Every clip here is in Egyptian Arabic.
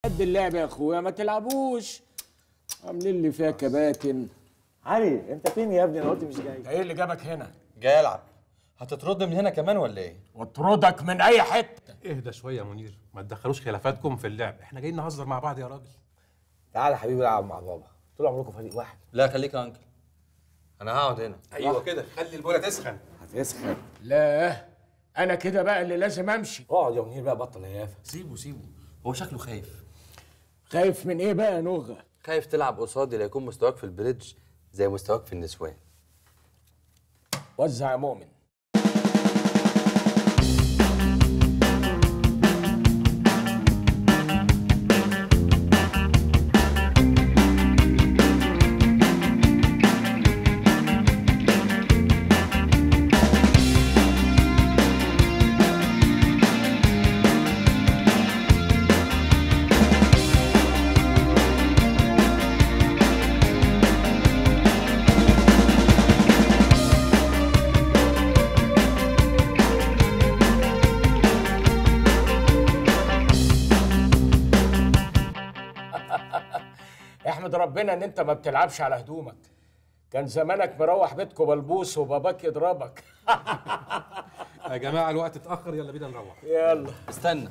قد اللعب يا اخويا ما تلعبوش عاملين لي فيها كباتن علي انت فين يا ابني انا قلت مش جاي انت ايه اللي جابك هنا جاي العب هتطرد من هنا كمان ولا ايه واطردك من اي حته اهدى شويه يا منير ما تدخلوش خلافاتكم في اللعب احنا جايين نهزر مع بعض يا راجل تعالى يا حبيبي العب مع بابا طول عمركم فريق واحد لا خليك يا انكل انا هقعد هنا ايوه كده خلي البوله تسخن هتسخن لا انا كده بقى اللي لازم امشي اقعد يا منير بقى بطل هيافه سيبه سيبه هو شكله خايف خايف من ايه بقى يا نوغه خايف تلعب قصادي لا يكون مستواك في البريدج زي مستواك في النسوان وزع يا مؤمن احمد ربنا ان انت ما بتلعبش على هدومك كان زمانك مروح بيتكم بلبوس وباباك يضربك يا جماعه الوقت اتاخر يلا بينا نروح يلا استنى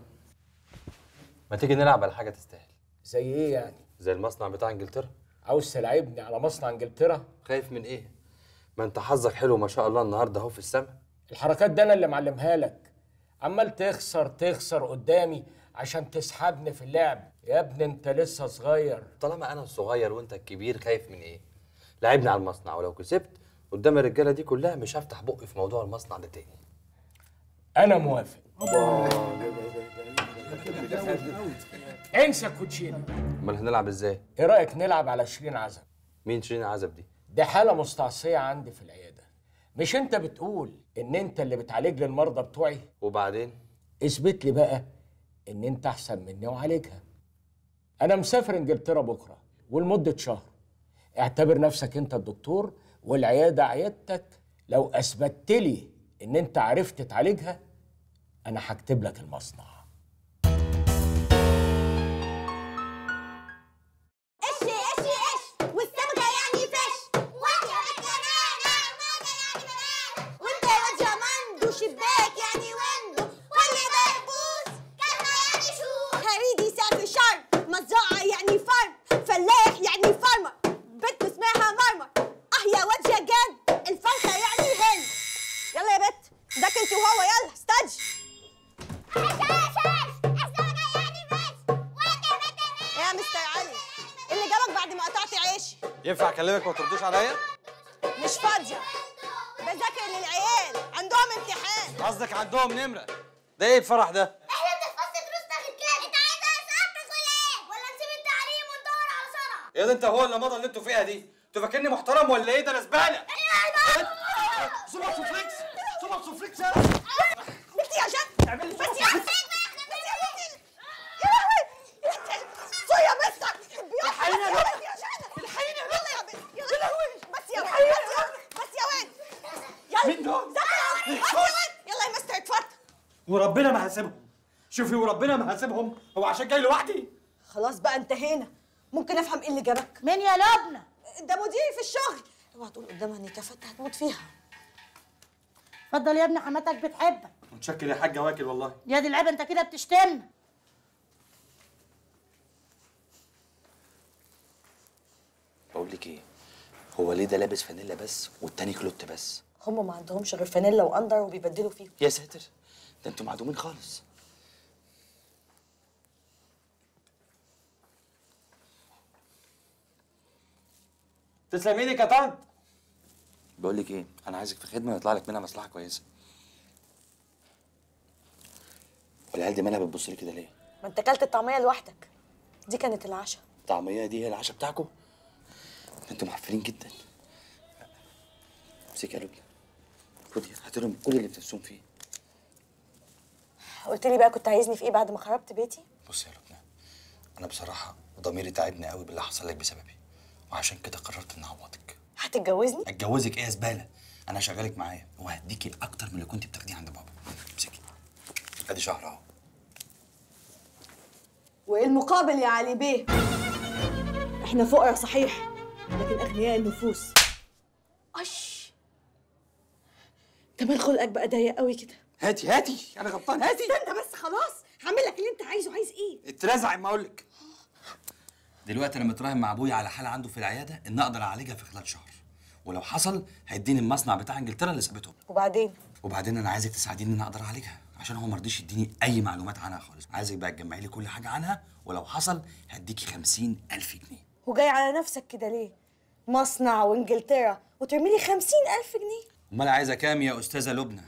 ما تيجي نلعب على حاجه تستاهل زي ايه يعني زي المصنع بتاع انجلترا عاوز تلعبني على مصنع انجلترا خايف من ايه ما انت حظك حلو ما شاء الله النهارده اهو في السما الحركات دي انا اللي معلمها لك عمال تخسر تخسر قدامي عشان تسحبني في اللعب يا ابني انت لسه صغير طالما انا الصغير وانت الكبير خايف من ايه لعبني على المصنع ولو كسبت قدام الرجاله دي كلها مش هفتح بقي في موضوع المصنع ده تاني انا موافق انسى الكوتشينه امال هنلعب ازاي ايه رايك نلعب على 20 عزب مين شيرين عزب دي دي حاله مستعصيه عندي في العياده مش انت بتقول ان انت اللي بتعالج لي المرضى بتوعي وبعدين اثبت لي بقى ان انت احسن مني وعالجها انا مسافر انجلترا بكره ولمده شهر اعتبر نفسك انت الدكتور والعياده عيادتك لو اثبتت لي ان انت عرفت تعالجها انا هكتب لك المصنع ايش ايش ايش والسمكة يعني فش وانت كمان عمالة يعني بنات وانت يا واد يا مندو شباك يعني ويندو واللي ده يبوس كلمة يعني شو هريدي سقف شرم مزرعة يعني فرم فلاح يعني فرمر بنت اسمها مرمر اه يا واد يا جد الفرخة يعني هن يلا يا بت داك انت وهو يلا استاج يا مستر علي إيه اللي جابك بعد ما قطعت عيشي ينفع اكلمك وما تردوش عليا مش فاضية بذاكر للعيال عندهم امتحان قصدك عندهم نمره ده ايه الفرح ده احنا بنتفصل دروس تاخد كام انت عايز اسقطك ولا ايه ولا نسيب التعليم وندور على صنعة يا ده انت هو اللي اللي انتوا فيها دي انتوا فاكرني محترم ولا ايه ده انا زباله سوبر سوفليكس سوبر سوفليكس بنتي يا جد اعمل لي بنتي يا بنتي يا لهوي سو يا مستر الحقيني يا بنتي يا جد الحقيني يلا يا بنتي يا لهوي بس يا بس بس يا واد يلا مين دول؟ بس يا واد يلا يا مستر اتفضل وربنا ما هسيبهم شوفي وربنا ما هسيبهم هو عشان جاي لوحدي خلاص بقى انتهينا ممكن افهم ايه اللي جابك مين يا لبنى ده مديري في الشغل اوعى تقول قدامها اني كفت هتموت فيها اتفضل يا ابني حماتك بتحبك متشكر يا حاجه واكل والله يا دي العيب انت كده بتشتمنا بقول لك ايه هو ليه ده لابس فانيلا بس والتاني كلوت بس هم ما عندهمش غير فانيلا واندر وبيبدلوا فيهم يا ساتر ده انتوا معدومين خالص تسلمي لي يا طنط بقول لك ايه انا عايزك في خدمه يطلع لك منها مصلحه كويسه والعيال دي مالها بتبص لي كده ليه ما انت اكلت الطعميه لوحدك دي كانت العشاء الطعميه دي هي العشاء بتاعكم ده انتوا معفرين جدا امسكي يا لبنى خدي هات لهم كل اللي بتنسون فيه قلت لي بقى كنت عايزني في ايه بعد ما خربت بيتي بص يا لبنى انا بصراحه ضميري تعبني قوي باللي حصل لك بسببي وعشان كده قررت اني اعوضك هتتجوزني اتجوزك ايه يا زباله انا شغالك معايا وهديكي اكتر من اللي كنت بتاخديه عند بابا امسكي ادي شهر اهو وايه المقابل يا علي بيه احنا فقراء صحيح لكن اغنياء النفوس اش تمام خلقك بقى ضيق قوي كده هاتي هاتي انا غلطان هاتي استنى بس خلاص هعمل لك اللي انت عايزه عايز ايه اترزع ما اقول لك دلوقتي انا متراهن مع ابويا على حاله عنده في العياده ان اقدر اعالجها في خلال شهر ولو حصل هيديني المصنع بتاع انجلترا اللي سابته وبعدين وبعدين انا عايزك تساعديني ان اقدر اعالجها عشان هو ما رضيش يديني اي معلومات عنها خالص عايزك بقى تجمعي لي كل حاجه عنها ولو حصل هديكي خمسين الف جنيه وجاي على نفسك كده ليه مصنع وانجلترا وترمي لي خمسين ألف جنيه امال عايزه كام يا استاذه لبنى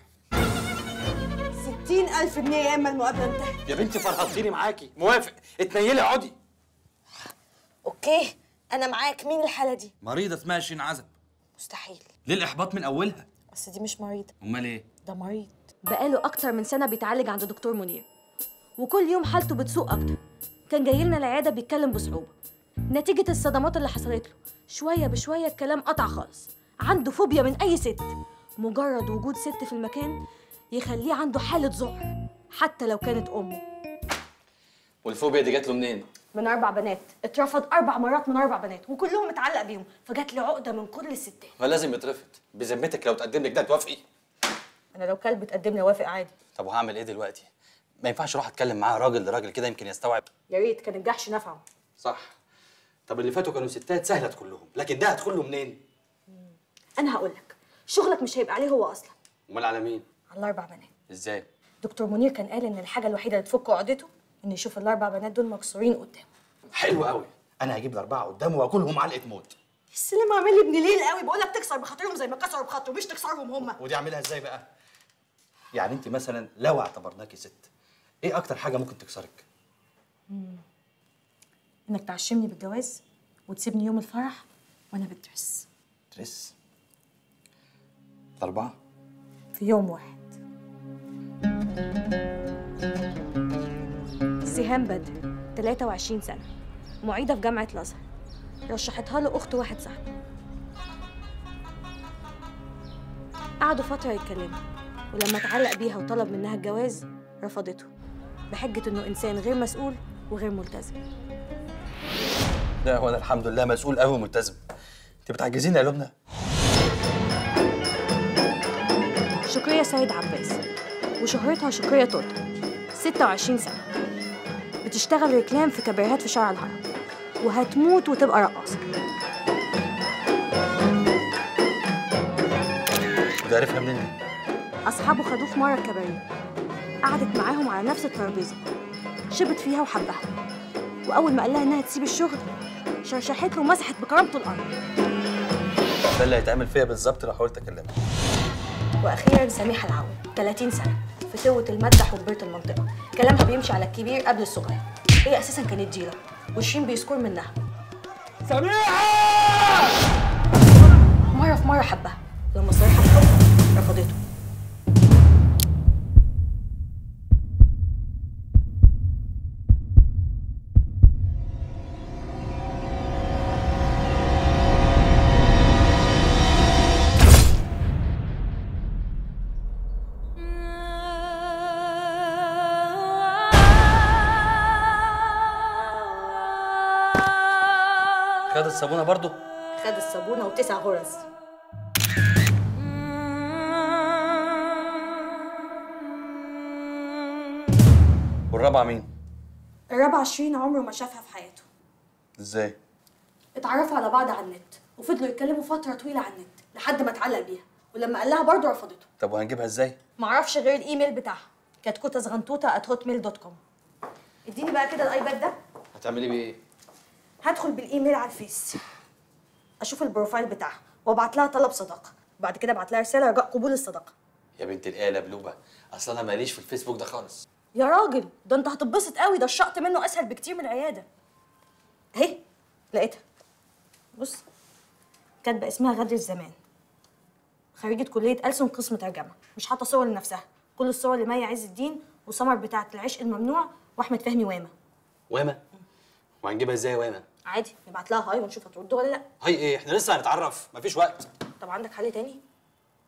ستين ألف جنيه يا إما المقابلة انتهت يا بنتي فرهطتيني معاكي موافق اتنيلي اقعدي أوكي أنا معاك مين الحالة دي؟ مريضه اسمها شين عزب مستحيل ليه الاحباط من اولها بس دي مش مريضة امال ايه ده مريض بقاله أكتر من سنة بيتعالج عند دكتور منير وكل يوم حالته بتسوء أكتر كان جاي لنا العيادة بيتكلم بصعوبة نتيجة الصدمات اللي حصلت له شوية بشوية الكلام قطع خالص عنده فوبيا من أي ست مجرد وجود ست في المكان يخليه عنده حالة ذعر حتى لو كانت أمه والفوبيا دي جات له منين من أربع بنات اترفض أربع مرات من أربع بنات وكلهم اتعلق بيهم فجات له عقدة من كل الستات ما لازم يترفض بذمتك لو تقدم لك ده توافقي أنا لو كلب اتقدم لي وافق عادي طب وهعمل ايه دلوقتي ما ينفعش اروح اتكلم معاه راجل لراجل كده يمكن يستوعب يا ريت كان الجحش نفعه صح طب اللي فاتوا كانوا ستات سهله كلهم لكن ده هتدخل له منين أنا هقول لك شغلك مش هيبقى عليه هو أصلا امال على مين على الأربع بنات ازاي دكتور منير كان قال ان الحاجه الوحيده اللي تفك عقدته انه يشوف الاربع بنات دول مكسورين قدامه حلو قوي انا هجيب الاربعه قدامه واكلهم علقه موت السلام عامل لي ابن ليل قوي بقول لك تكسر بخاطرهم زي ما كسروا بخاطره مش تكسرهم هم ودي اعملها ازاي بقى يعني انت مثلا لو اعتبرناكي ست ايه اكتر حاجه ممكن تكسرك انك تعشمني بالجواز وتسيبني يوم الفرح وانا بدرس ترس الاربعه في يوم واحد سهام بدر 23 سنة معيدة في جامعة الأزهر رشحتها له أخت واحد صاحبي قعدوا فترة يتكلموا ولما اتعلق بيها وطلب منها الجواز رفضته بحجة إنه إنسان غير مسؤول وغير ملتزم لا هو انا الحمد لله مسؤول قوي وملتزم انت بتعجزيني يا لبنى شكرية سيد عباس وشهرتها شكرية توتا 26 سنة بتشتغل ريكلام في كباريهات في شارع الهرم وهتموت وتبقى رقاصة وده عرفها منين دي؟ أصحابه خدوه في مرة الكباريه قعدت معاهم على نفس الترابيزة شبت فيها وحبها وأول ما قال لها إنها تسيب الشغل شرشحت له ومسحت بكرامته الأرض ده اللي هيتعمل فيا بالظبط لو حاولت اكلمها وأخيرا سميحة العون 30 سنة فتوة المدح وكبيرة المنطقة كلامها بيمشي على الكبير قبل الصغير هي أساسا كانت جيلة وشيرين بيسكر منها سميحه مرة في مرة حبها لما صرحها بحب رفضته خد الصابونه برضو خد الصابونة وتسع غرز والرابعه مين الرابعة شيرين عمره ما شافها في حياته ازاي اتعرفوا على بعض على النت وفضلوا يتكلموا فترة طويلة على النت لحد ما اتعلق بيها ولما قال لها برضه رفضته طب وهنجيبها ازاي معرفش غير الايميل بتاعها كتكوتة صغنطوطة at hotmail دوت كوم اديني بقى كده الايباد ده هتعملي بيه ايه هدخل بالايميل على الفيس اشوف البروفايل بتاعها وابعت لها طلب صداقة وبعد كده ابعت لها رسالة رجاء قبول الصداقة يا بنت الايه لبلوبه اصل انا ماليش في الفيسبوك ده خالص يا راجل ده انت هتتبسط قوي ده الشقط منه اسهل بكتير من العياده اهي لقيتها بص كاتبه اسمها غدر الزمان خريجة كلية ألسن قسم ترجمة مش حاطة صور لنفسها كل الصور لمي عز الدين وسمر بتاعة العشق الممنوع وأحمد فهمي وامة واما وهنجيبها ازاي يا واما عادي نبعت لها هاي ونشوف هترد ولا لا هاي ايه احنا لسه هنتعرف مفيش وقت طب عندك حل تاني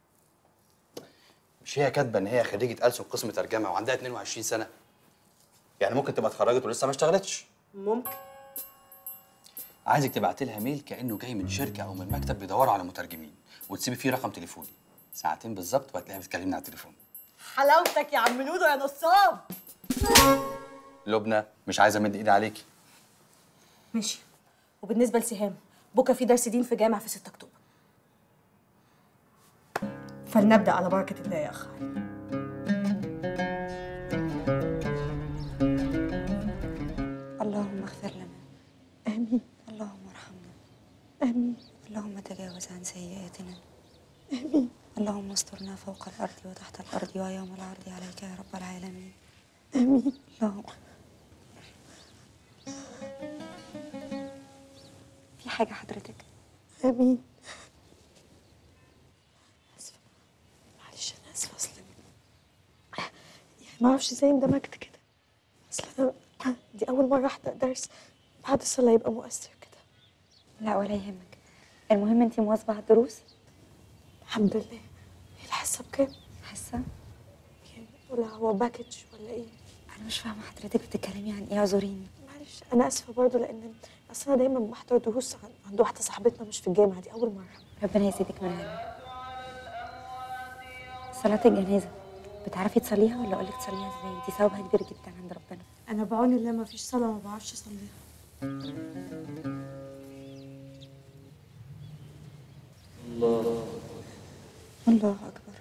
مش هي كاتبه ان هي خريجه ألسن قسم ترجمه وعندها 22 سنه يعني ممكن تبقى اتخرجت ولسه ما اشتغلتش ممكن عايزك تبعت لها ميل كانه جاي من شركه او من مكتب بيدوروا على مترجمين وتسيبي فيه رقم تليفوني ساعتين بالظبط وهتلاقيها بتكلمني على التليفون حلاوتك يا عم نودو يا نصاب لبنى مش عايزه امد ايدي عليكي ماشي وبالنسبه لسهام بكره في درس دين في جامع في 6 اكتوبر فلنبدا على بركه الله يا اخ اللهم اغفر لنا آمين اللهم ارحمنا آمين اللهم تجاوز عن سيئاتنا آمين اللهم استرنا فوق الأرض وتحت الأرض ويوم العرض عليك يا رب العالمين آمين اللهم في حاجة حضرتك آمين آسفة معلش أنا آسفة أصلا يعني ما أعرفش إزاي اندمجت كده أصل أنا دي أول مرة أحضر درس بعد الصلاة يبقى مؤثر كده لا ولا يهمك المهم أنتي مواظبة على الدروس الحمد لله هي الحصة بكام؟ حصة؟ يعني ولا هو باكج ولا إيه؟ أنا مش فاهمة حضرتك بتتكلمي عن إيه اعذريني معلش أنا آسفة برضه لأن أصل أنا دايما بحضر دروس عن- عند واحدة صاحبتنا مش في الجامعة دي أول مرة ربنا يزيدك منها صلاة الجنازة بتعرفي تصليها ولا أقولك تصليها إزاي؟ دي ثوابها كبير جدا عند ربنا انا بعون الله ما فيش صلاه ما بعرفش اصليها الله أكبر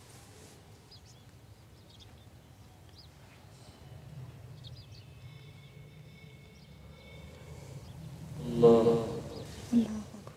الله أكبر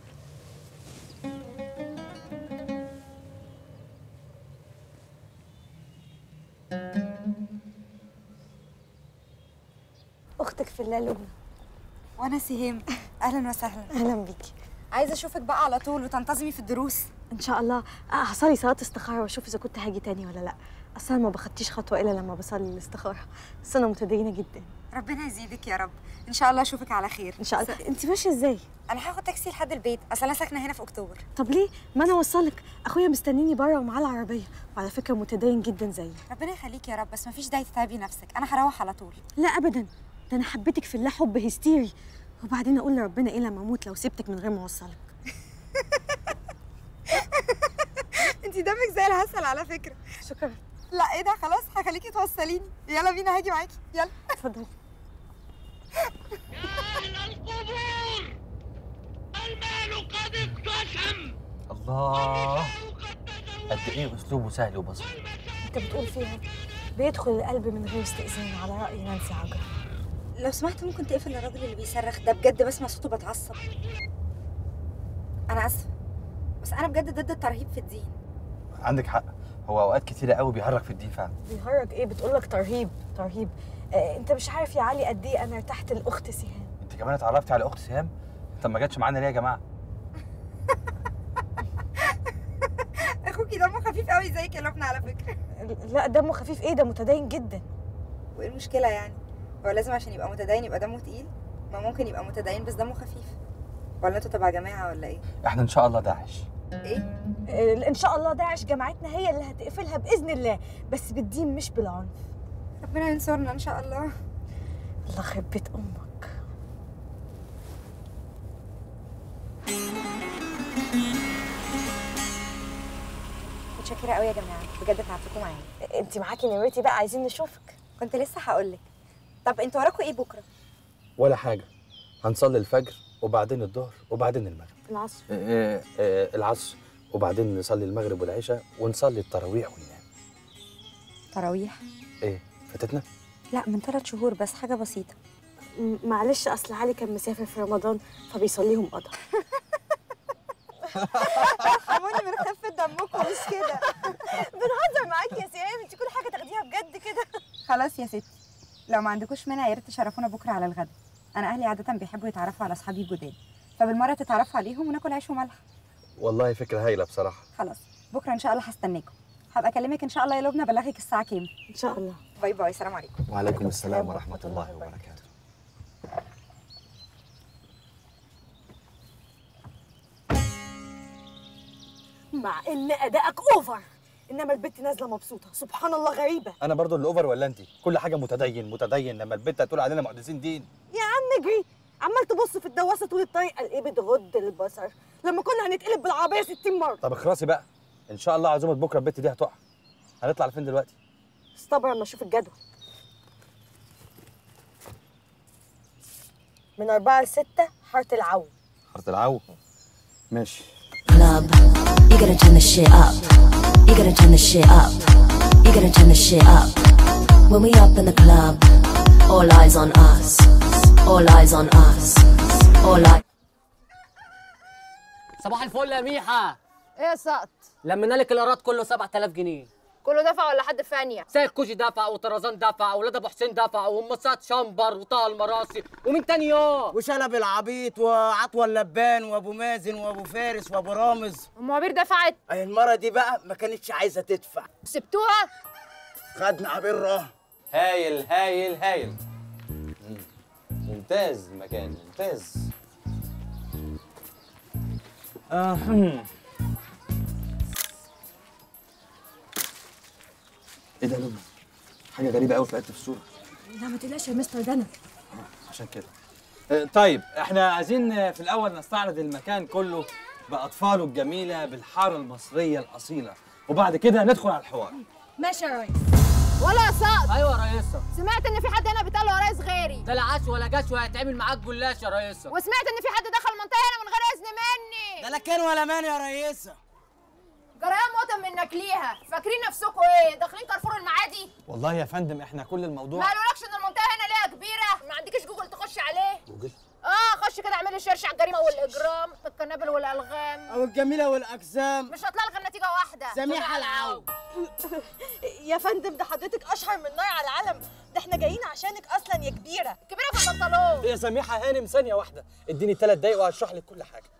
اختك في الله لبنى وأنا سهام أهلا وسهلا أهلا بيكي عايزة أشوفك بقى على طول وتنتظمي في الدروس ان شاء الله آه، هصلي صلاه استخاره واشوف اذا كنت هاجي تاني ولا لا اصلا ما بخدتيش خطوه الا لما بصلي الاستخاره بس انا متدينه جدا ربنا يزيدك يا رب إن شاء الله أشوفك على خير ان شاء الله انت ماشيه ازاي أنا هاخد تاكسي لحد البيت أصل أنا ساكنة هنا في أكتوبر طب ليه ما انا اوصلك اخويا مستنيني بره ومعاه العربيه وعلى فكره متدين جدا زيي ربنا يخليك يا رب بس مفيش داعي تتعبي نفسك أنا هروح على طول لا ابدا ده انا حبيتك في الله حب هستيري وبعدين اقول لربنا ايه لما اموت لو سبتك من غير ما اوصلك أنت دمك زي العسل على فكرة شكرا لا إيه ده خلاص هخليكي توصليني يلا بينا هاجي معاكي يلا اتفضلي الله قد ايه اسلوبه سهل وبسيط انت بتقول فيها بيدخل القلب من غير استئذان على راي نانسي عجرم لو سمحت ممكن تقفل الراجل اللي بيصرخ ده بجد بسمع صوته بتعصب انا اسفه بس انا بجد ضد الترهيب في الدين عندك حق هو اوقات كتيره قوي بيهرج في الدين فعلا بيهرج ايه بتقول لك ترهيب ترهيب آه انت مش عارف يا علي قد ايه انا ارتحت لاخت سهام انت كمان اتعرفتي على اخت سهام طب ما جاتش معانا ليه يا جماعه اخوكي دمه خفيف قوي زيك يا لبنى على فكره لا دمه خفيف ايه ده متدين جدا وايه المشكله يعني هو لازم عشان يبقى متدين يبقى دمه تقيل ما ممكن يبقى متدين بس دمه خفيف ولا انتوا تبع جماعه ولا ايه احنا ان شاء الله داعش ايه آه ان شاء الله داعش جامعتنا هي اللي هتقفلها باذن الله بس بالدين مش بالعنف ربنا ينصرنا ان شاء الله الله يخرب بيت امك متشكره قوي يا جماعه بجد تعبتكم معايا انت معاكي نمرتي بقى عايزين نشوفك كنت لسه هقول لك طب انتوا وراكوا ايه بكره ولا حاجه هنصلي الفجر وبعدين الظهر وبعدين المغرب العصر آه آه العصر وبعدين نصلي المغرب والعشاء ونصلي التراويح وننام تراويح ايه فاتتنا لا من ثلاث شهور بس حاجه بسيطه م- معلش اصل علي كان مسافر في رمضان فبيصليهم قضى ارحموني من خفه دمكم مش كده بنهزر معاكي يا سهام انت كل حاجه تاخديها بجد كده خلاص يا ستي لو ما عندكوش مانع يا ريت تشرفونا بكره على الغدا انا اهلي عاده بيحبوا يتعرفوا على اصحابي الجداد فبالمره تتعرفوا عليهم وناكل عيش وملح والله فكره هايله بصراحه خلاص بكره ان شاء الله هستناكم هبقى اكلمك ان شاء الله يا لبنى ابلغك الساعه كام ان شاء الله باي باي سلام عليكم وعليكم السلام ورحمه الله وبركاته مع ان ادائك اوفر انما البت نازله مبسوطه سبحان الله غريبه انا برضو اللي اوفر ولا انت كل حاجه متدين متدين لما البنت هتقول علينا محدثين دين يا عم اجري عمال تبص في الدواسه طول الطريق قال ايه بتغض البصر لما كنا هنتقلب بالعربيه 60 مره طب اخرسي بقى ان شاء الله عزومه بكره البت دي هتقع هنطلع لفين دلوقتي استبر اما اشوف الجدول من أربعة لستة حارة العو حاره العو ماشي club. You gotta turn the shit up. You gotta turn the shit up. You gotta turn the shit up. When we up in the club, all eyes on us. All eyes on us. All eyes. صباح الفل يا ميحة ايه يا سقط لمينا لك الايراد كله 7000 جنيه كله دفع ولا حد فانية سيد كوجي دفع وطرزان دفع وولاد ابو حسين دفع ومسات شمبر وطه المراسي ومن تاني يوم وشلب العبيط وعطوة اللبان وابو مازن وابو فارس وابو رامز ام عبير دفعت أي المرة دي بقى ما كانتش عايزة تدفع سبتوها خدنا عبير هايل هايل هايل مم. ممتاز المكان ممتاز آه. هم. ايه ده يا لبنى حاجه غريبه قوي طلعت في الصوره لا ما تقلقش يا مستر دنا عشان كده آه، طيب احنا عايزين آه، في الاول نستعرض المكان كله باطفاله الجميله بالحاره المصريه الاصيله وبعد كده ندخل على الحوار ماشي يا ريس ولا يا سقط ايوه يا ريسه سمعت ان في حد هنا بيتقال له يا ريس غيري ده لا عاش ولا جاش وهيتعمل معاك جلاش يا ريسه وسمعت ان في حد دخل المنطقه هنا من غير اذن مني ده لا كان ولا مان يا ريسة جريان وطن منك ليها فاكرين نفسكم ايه داخلين كارفور المعادي والله يا فندم احنا كل الموضوع ما قالولكش ان المنطقه هنا ليها كبيره ما عندكش جوجل تخش عليه جوجل اه خش كده اعملي سيرش على الجريمه والاجرام القنابل والالغام أو الجميلة والأجسام مش هطلع لك غير نتيجه واحده سميحة العو يا فندم ده حضرتك اشهر من نار على العالم ده احنا جايين عشانك اصلا يا كبيره كبيره في البنطلون يا سميحه هانم ثانيه واحده اديني ثلاث دقايق وهشرح لك كل حاجه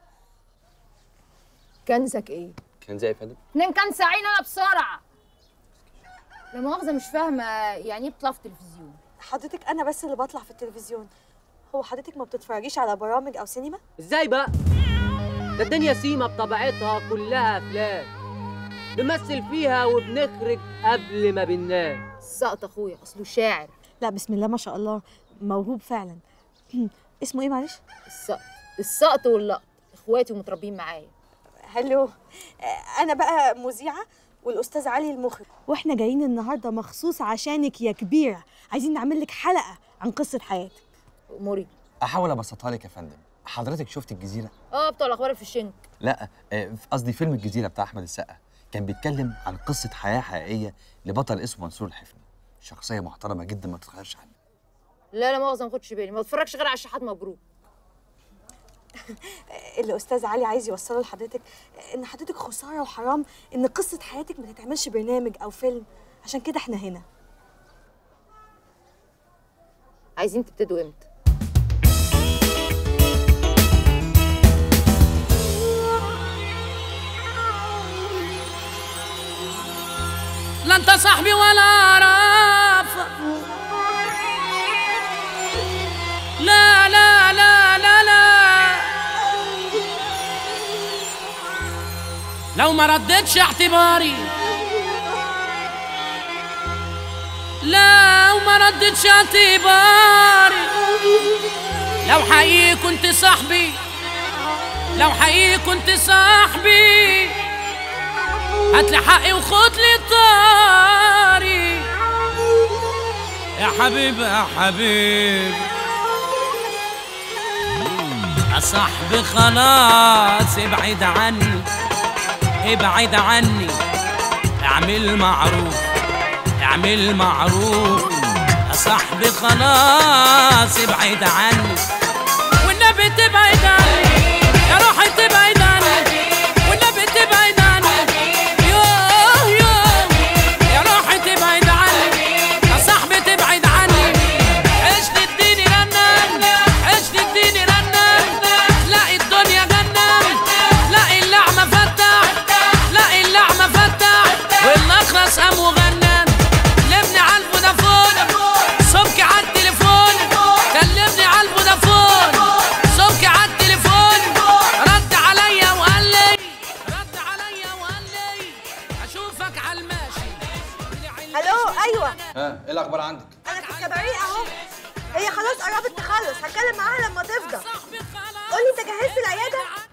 كنزك ايه كان زي يا فندم اتنين كان ساعين انا بسرعه لا مؤاخذه مش فاهمه يعني ايه بتطلع في التلفزيون حضرتك انا بس اللي بطلع في التلفزيون هو حضرتك ما بتتفرجيش على برامج او سينما ازاي بقى ده الدنيا سيما بطبيعتها كلها افلام بنمثل فيها وبنخرج قبل ما بننام سقط اخويا اصله شاعر لا بسم الله ما شاء الله موهوب فعلا اسمه ايه معلش السقط السقط واللقط اخواتي ومتربيين معايا هلو آه، انا بقى مذيعه والاستاذ علي المخرج واحنا جايين النهارده مخصوص عشانك يا كبيره عايزين نعمل لك حلقه عن قصه حياتك اموري احاول ابسطها لك يا فندم حضرتك شفت الجزيره اه بتوع الاخبار في الشنك لا آه، قصدي فيلم الجزيره بتاع احمد السقا كان بيتكلم عن قصه حياه حقيقيه لبطل اسمه منصور الحفني شخصيه محترمه جدا ما تتخيرش عنها لا لا مؤاخذه ما خدش بالي ما بتفرجش غير على الشحات مبروك الاستاذ علي عايز يوصله لحضرتك ان حضرتك خساره وحرام ان قصه حياتك ما تتعملش برنامج او فيلم عشان كده احنا هنا عايزين تبتدوا امتى لا انت صاحبي ولا اعرف لا لا لا لا لا لو ما ردتش اعتباري لو ما ردتش اعتباري لو حقيقي كنت صاحبي لو حقيقي كنت صاحبي هاتلي حقي وخد لي طاري يا حبيب يا حبيب يا صاحبي خلاص ابعد عني ابعد عني اعمل معروف اعمل معروف يا صاحبي خلاص ابعد عني والنبي تبعد عني يا روحي تبعد عني والنبي تبعد عني يوه يوه يا روحي تبعد عني يا صاحبي تبعد عني عيش تديني رنة عيش تديني رنة تلاقي الدنيا جنة تلاقي اللعمة فتح تلاقي اللعمة فتح والأخرس قام وغنى كلمني على الفودافون صبكي على التليفون كلمني على الفودافون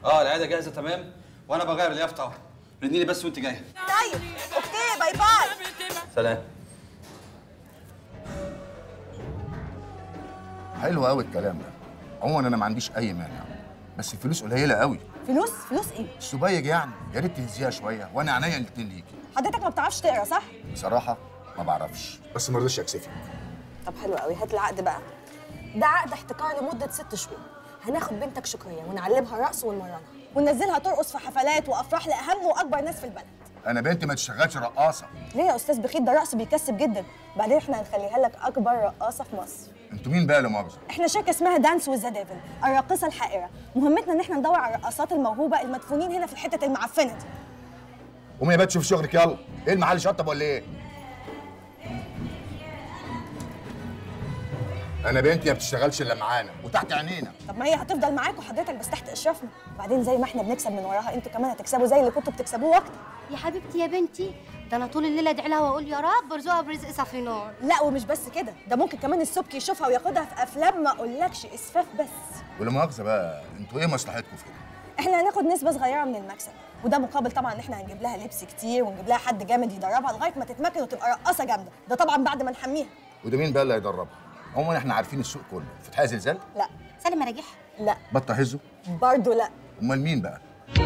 اه العياده جاهزه تمام وانا بغير اليافطه اهو رديني بس وانت جايه طيب اوكي باي باي سلام حلو قوي الكلام ده عموما انا ما عنديش اي مانع بس الفلوس قليله قوي فلوس فلوس ايه السبيج يعني يا ريت تهزيها شويه وانا عينيا الاتنين ليكي حضرتك ما بتعرفش تقرا صح بصراحه ما بعرفش بس ما رضيتش اكسفك طب حلو قوي هات العقد بقى ده عقد احتكار لمده ست شهور هناخد بنتك شكريه ونعلمها رقص ونمرنها وننزلها ترقص في حفلات وافراح لاهم واكبر ناس في البلد انا بنتي ما تشتغلش رقاصه ليه يا استاذ بخيت ده رقص بيكسب جدا بعدين احنا هنخليها لك اكبر رقاصه في مصر انتوا مين بقى لا مؤاخذه احنا شركه اسمها دانس وذ ديفل الراقصه الحائره مهمتنا ان احنا ندور على الرقاصات الموهوبه المدفونين هنا في الحتت المعفنه دي قومي يا بنت شوف شغلك يلا ايه المحل شطب ولا ايه انا بنتي ما بتشتغلش الا معانا وتحت عينينا طب ما هي هتفضل معاك وحضرتك بس تحت اشرافنا بعدين زي ما احنا بنكسب من وراها انتوا كمان هتكسبوا زي اللي كنتوا بتكسبوه اكتر يا حبيبتي يا بنتي ده انا طول الليل ادعي لها واقول يا رب ارزقها برزق صافي نار لا ومش بس كده ده ممكن كمان السبك يشوفها وياخدها في افلام ما اقولكش اسفاف بس ولا مؤاخذه بقى انتوا ايه مصلحتكم في كده احنا هناخد نسبه صغيره من المكسب وده مقابل طبعا ان احنا هنجيب لها لبس كتير ونجيب لها حد جامد يدربها لغايه ما تتمكن وتبقى رقاصه جامده ده طبعا بعد ما نحميها وده مين بقى اللي هيدربها عموما احنا عارفين السوق كله فتحية زلزال لا سالم مراجيح لا بطه هزه برضه لا امال مين بقى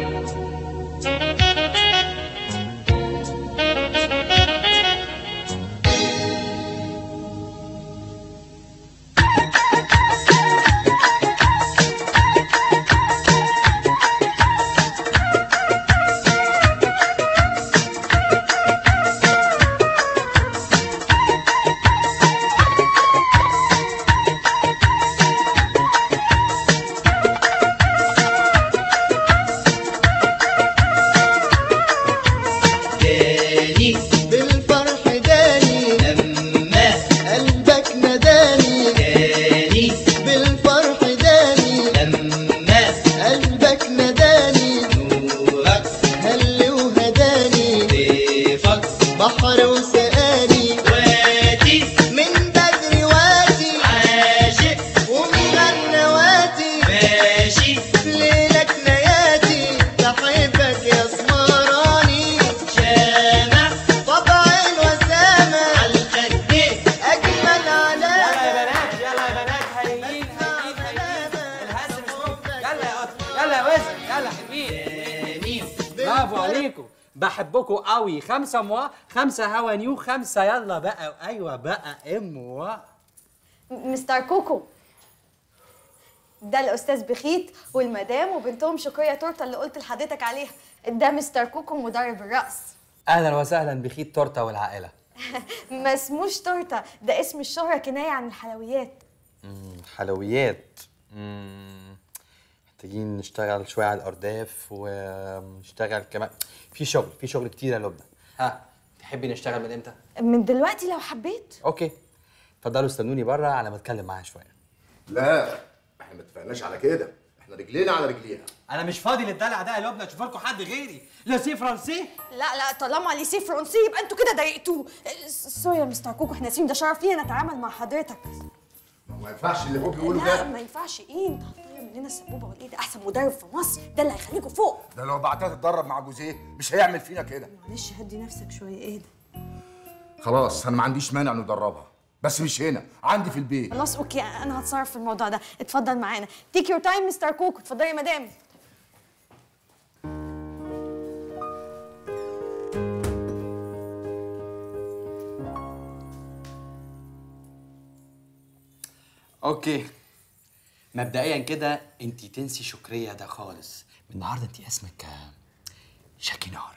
داني بالفرح داني لما قلبك نداني داني بالفرح داني لما قلبك نداني نورك هل وهداني ضيفك بحر وسقاني وادي من بدري وادي عاشق ومغنى وادي ماشي في ليلك نياتي بحبك يا سمراني شامع طبع الوسامة عالخدين أجمل علامة يلا يا بنات يلا يا بنات هايلين هايلين هايلين الهز مش ممكن يلا يا قطر يلا يا وزن يلا حلوين برافو عليكم بحبكم قوي خمسة موا خمسة هوا نيو خمسة يلا بقى أيوة بقى ام موا مستر كوكو ده الاستاذ بخيت والمدام وبنتهم شكريه تورته اللي قلت لحضرتك عليها ده مستر كوكو مدرب الرقص أهلا وسهلا بخيت تورتة والعائلة ما اسموش تورته ده اسم الشهره كنايه عن الحلويات حلويات مم. محتاجين نشتغل شوية على الأرداف ونشتغل كمان في شغل في شغل كتير يا لبنى ها تحبي نشتغل من امتى؟ من دلوقتي لو حبيت أوكي اتفضلوا استنوني بره على ما أتكلم معاها شوية لا احنا ما اتفقناش على كده احنا رجلينا على رجليها أنا مش فاضي للدلع ده يا لبنى تشوف لكم حد غيري لا سي فرنسي لا لا طالما ليسي فرنسي يبقى انتوا كده ضايقتوه س- سوري يا مستر كوكو احنا اسفين ده شرف لينا نتعامل مع حضرتك ما ينفعش اللي هو بيقوله لا ده ما ينفعش ايه انت هتطير مننا السبوبه ولا ايه ده احسن مدرب في مصر ده اللي هيخليكوا فوق ده لو بعتها تتدرب مع جوزيه مش هيعمل فينا كده معلش هدي نفسك شويه ايه ده خلاص انا ما عنديش مانع ندربها بس مش هنا عندي في البيت خلاص اوكي انا هتصرف في الموضوع ده اتفضل معانا تيك يور تايم مستر كوكو اتفضلي يا مدام أوكي مبدئيا كده أنت تنسي شكرية ده خالص من النهاردة أنت اسمك آه، شاكينار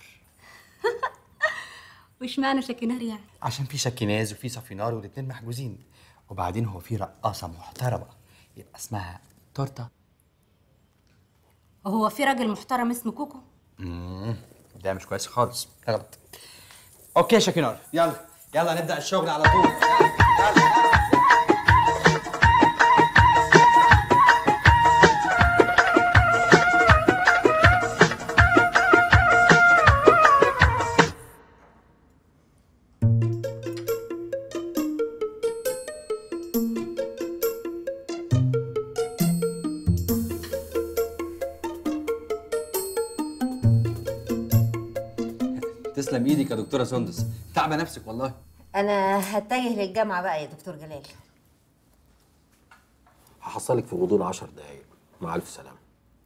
وش معنى شكينار يعني عشان في شاكيناز وفي صفينار والاتنين محجوزين وبعدين هو في رقاصة محترمة يبقى اسمها تورتة وهو في راجل محترم اسمه كوكو مم، ده مش كويس خالص ده غلط اوكي يا شاكينار يلا يلا نبدا الشغل على طول تسلم ايدك يا دكتوره سندس تعبه نفسك والله انا هتجه للجامعه بقى يا دكتور جلال هحصلك في غضون 10 دقايق مع الف سلامه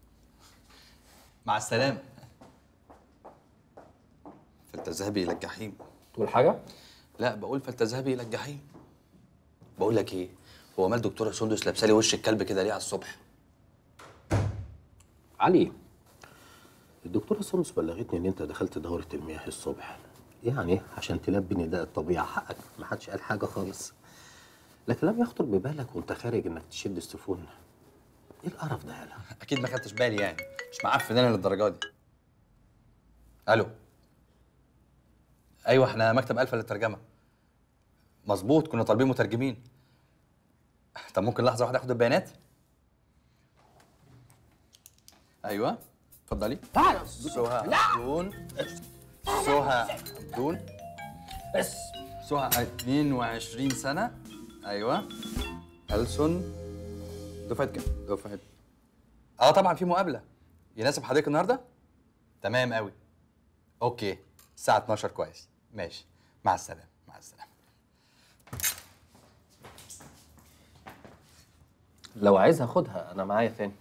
مع السلامه فلتذهبي الى الجحيم تقول حاجه لا بقول فلتذهبي الى الجحيم بقول لك ايه هو مال دكتوره سندس لابسه لي وش الكلب كده ليه على الصبح علي الدكتوره سامس بلغتني ان انت دخلت دوره المياه الصبح يعني عشان تلبي نداء الطبيعه حقك ما حدش قال حاجه خالص لكن لم يخطر ببالك وانت خارج انك تشد السفون ايه القرف ده يالا اكيد ما خدتش بالي يعني مش معفن انا للدرجه دي الو ايوه احنا مكتب الفا للترجمه مظبوط كنا طالبين مترجمين طب ممكن لحظه واحده اخد البيانات ايوه اتفضلي تعال سهى لا. عبدون سهى عبدون بس سهى 22 سنه ايوه ألسن دفعه كام؟ دفعه اه طبعا في مقابله يناسب حضرتك النهارده؟ تمام قوي اوكي الساعه 12 كويس ماشي مع السلامه مع السلامه لو عايزها خدها انا معايا تاني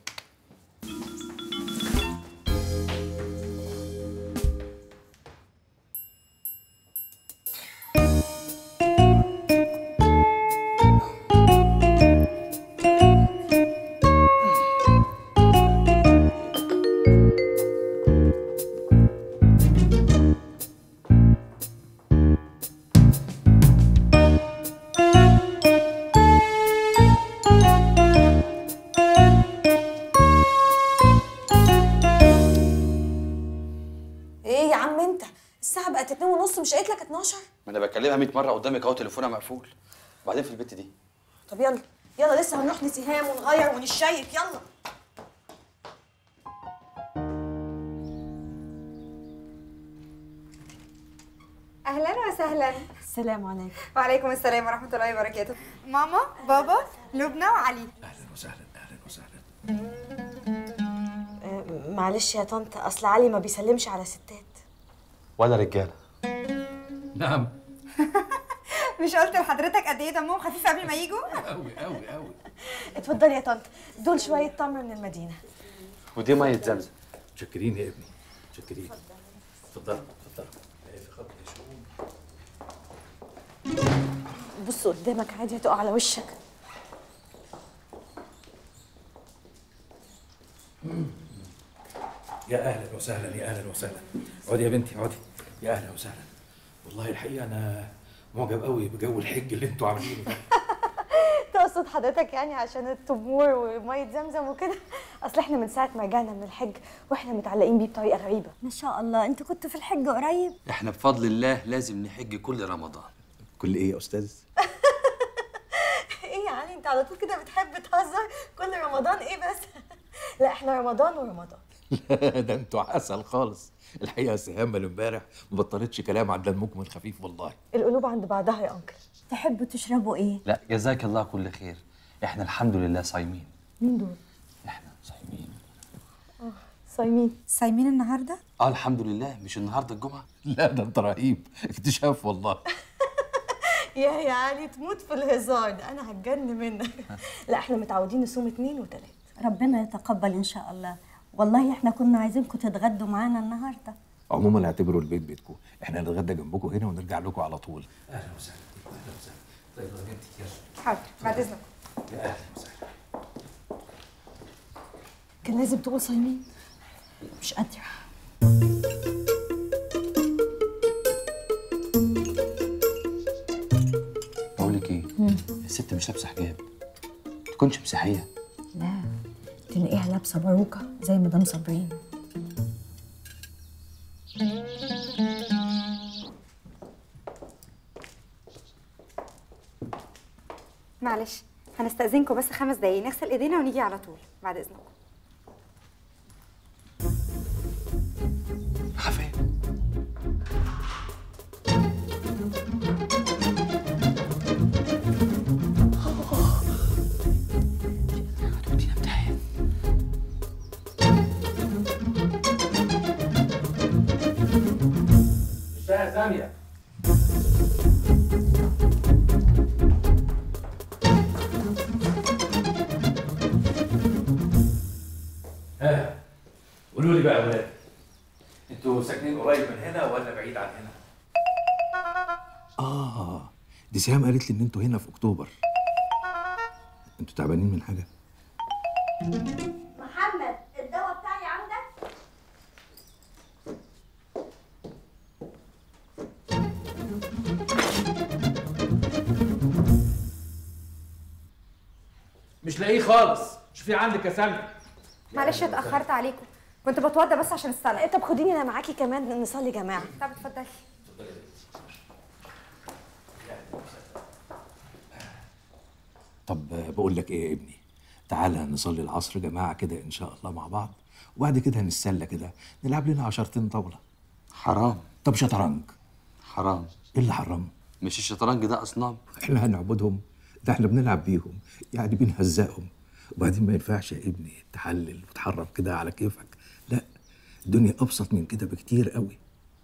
ايه يا عم انت الساعه بقت 2 ونص مش قايت لك 12 ما انا بكلمها 100 مره قدامك اهو تليفونها مقفول وبعدين في البت دي طب يلا يلا لسه هنروح لسهام ونغير ونشيك يلا اهلا وسهلا السلام عليكم وعليكم السلام ورحمه الله وبركاته ماما بابا لبنى وعلي آه، معلش يا طنط اصل علي ما بيسلمش على ستات ولا رجاله نعم مش قلت لحضرتك قد ايه دمهم خفيف قبل ما يجوا قوي قوي قوي اتفضلي يا طنط دول شويه تمر من المدينه ودي ميه زمزم متشكرين يا ابني متشكرين اتفضل اتفضل في خط بص قدامك عادي هتقع على وشك يا اهلا وسهلا يا اهلا وسهلا اقعدي يا بنتي اقعدي يا اهلا وسهلا والله الحقيقه انا معجب قوي بجو الحج اللي انتوا عاملينه ده تقصد حضرتك يعني عشان التمور وميه زمزم وكده اصل احنا من ساعه ما رجعنا من الحج واحنا متعلقين بيه بطريقه غريبه ما شاء الله انت كنت في الحج قريب احنا بفضل الله لازم نحج كل رمضان كل ايه يا استاذ ايه يا علي انت على طول كده بتحب تهزر كل رمضان ايه بس لا احنا رمضان ورمضان ده انتوا عسل خالص الحقيقه سهام من امبارح ما بطلتش كلام عن دمكم الخفيف والله القلوب عند بعضها يا انكل تحبوا تشربوا ايه لا جزاك الله كل خير احنا الحمد لله صايمين مين دول احنا صايمين اه صايمين صايمين النهارده اه الحمد لله مش النهارده الجمعه لا ده انت رهيب اكتشاف والله يا يا علي تموت في الهزار ده انا هتجن منك لا احنا متعودين نصوم اتنين وتلات ربنا يتقبل ان شاء الله والله احنا كنا عايزينكم تتغدوا معانا النهارده عموما اعتبروا البيت بيتكم احنا نتغدى جنبكم هنا ونرجع لكم على طول اهلا وسهلا اهلا وسهلا طيب يا بنتي يلا حاضر بعد اذنك يا اهلا وسهلا كان لازم تقول صايمين مش قادره بقول لك ايه الست مش لابسه حجاب تكونش مسيحيه لا تلاقيها لابسه باروكه زي مدام صابرين معلش هنستأذنكم بس خمس دقايق نغسل ايدينا ونيجي على طول بعد اذنكم عفان ثانيه ها قولوا لي بقى يا ولاد انتوا ساكنين قريب من هنا ولا بعيد عن هنا؟ اه دي سهام قالت لي ان انتوا هنا في اكتوبر انتوا تعبانين من حاجه؟ محمد الدواء بتاعي عندك مش لاقيه خالص شوفي عندك يا سامي معلش اتاخرت عليكم كنت بتوضى بس عشان الصلاه طب خديني انا معاكي كمان نصلي جماعه طب اتفضلي طب بقول لك ايه يا ابني تعالى نصلي العصر جماعه كده ان شاء الله مع بعض وبعد كده نتسلى كده نلعب لنا عشرتين طاوله حرام طب شطرنج حرام ايه اللي حرام مش الشطرنج ده اصنام احنا هنعبدهم ده احنا بنلعب بيهم يعني بنهزقهم وبعدين ما ينفعش يا ابني تحلل وتحرم كده على كيفك لا الدنيا ابسط من كده بكتير قوي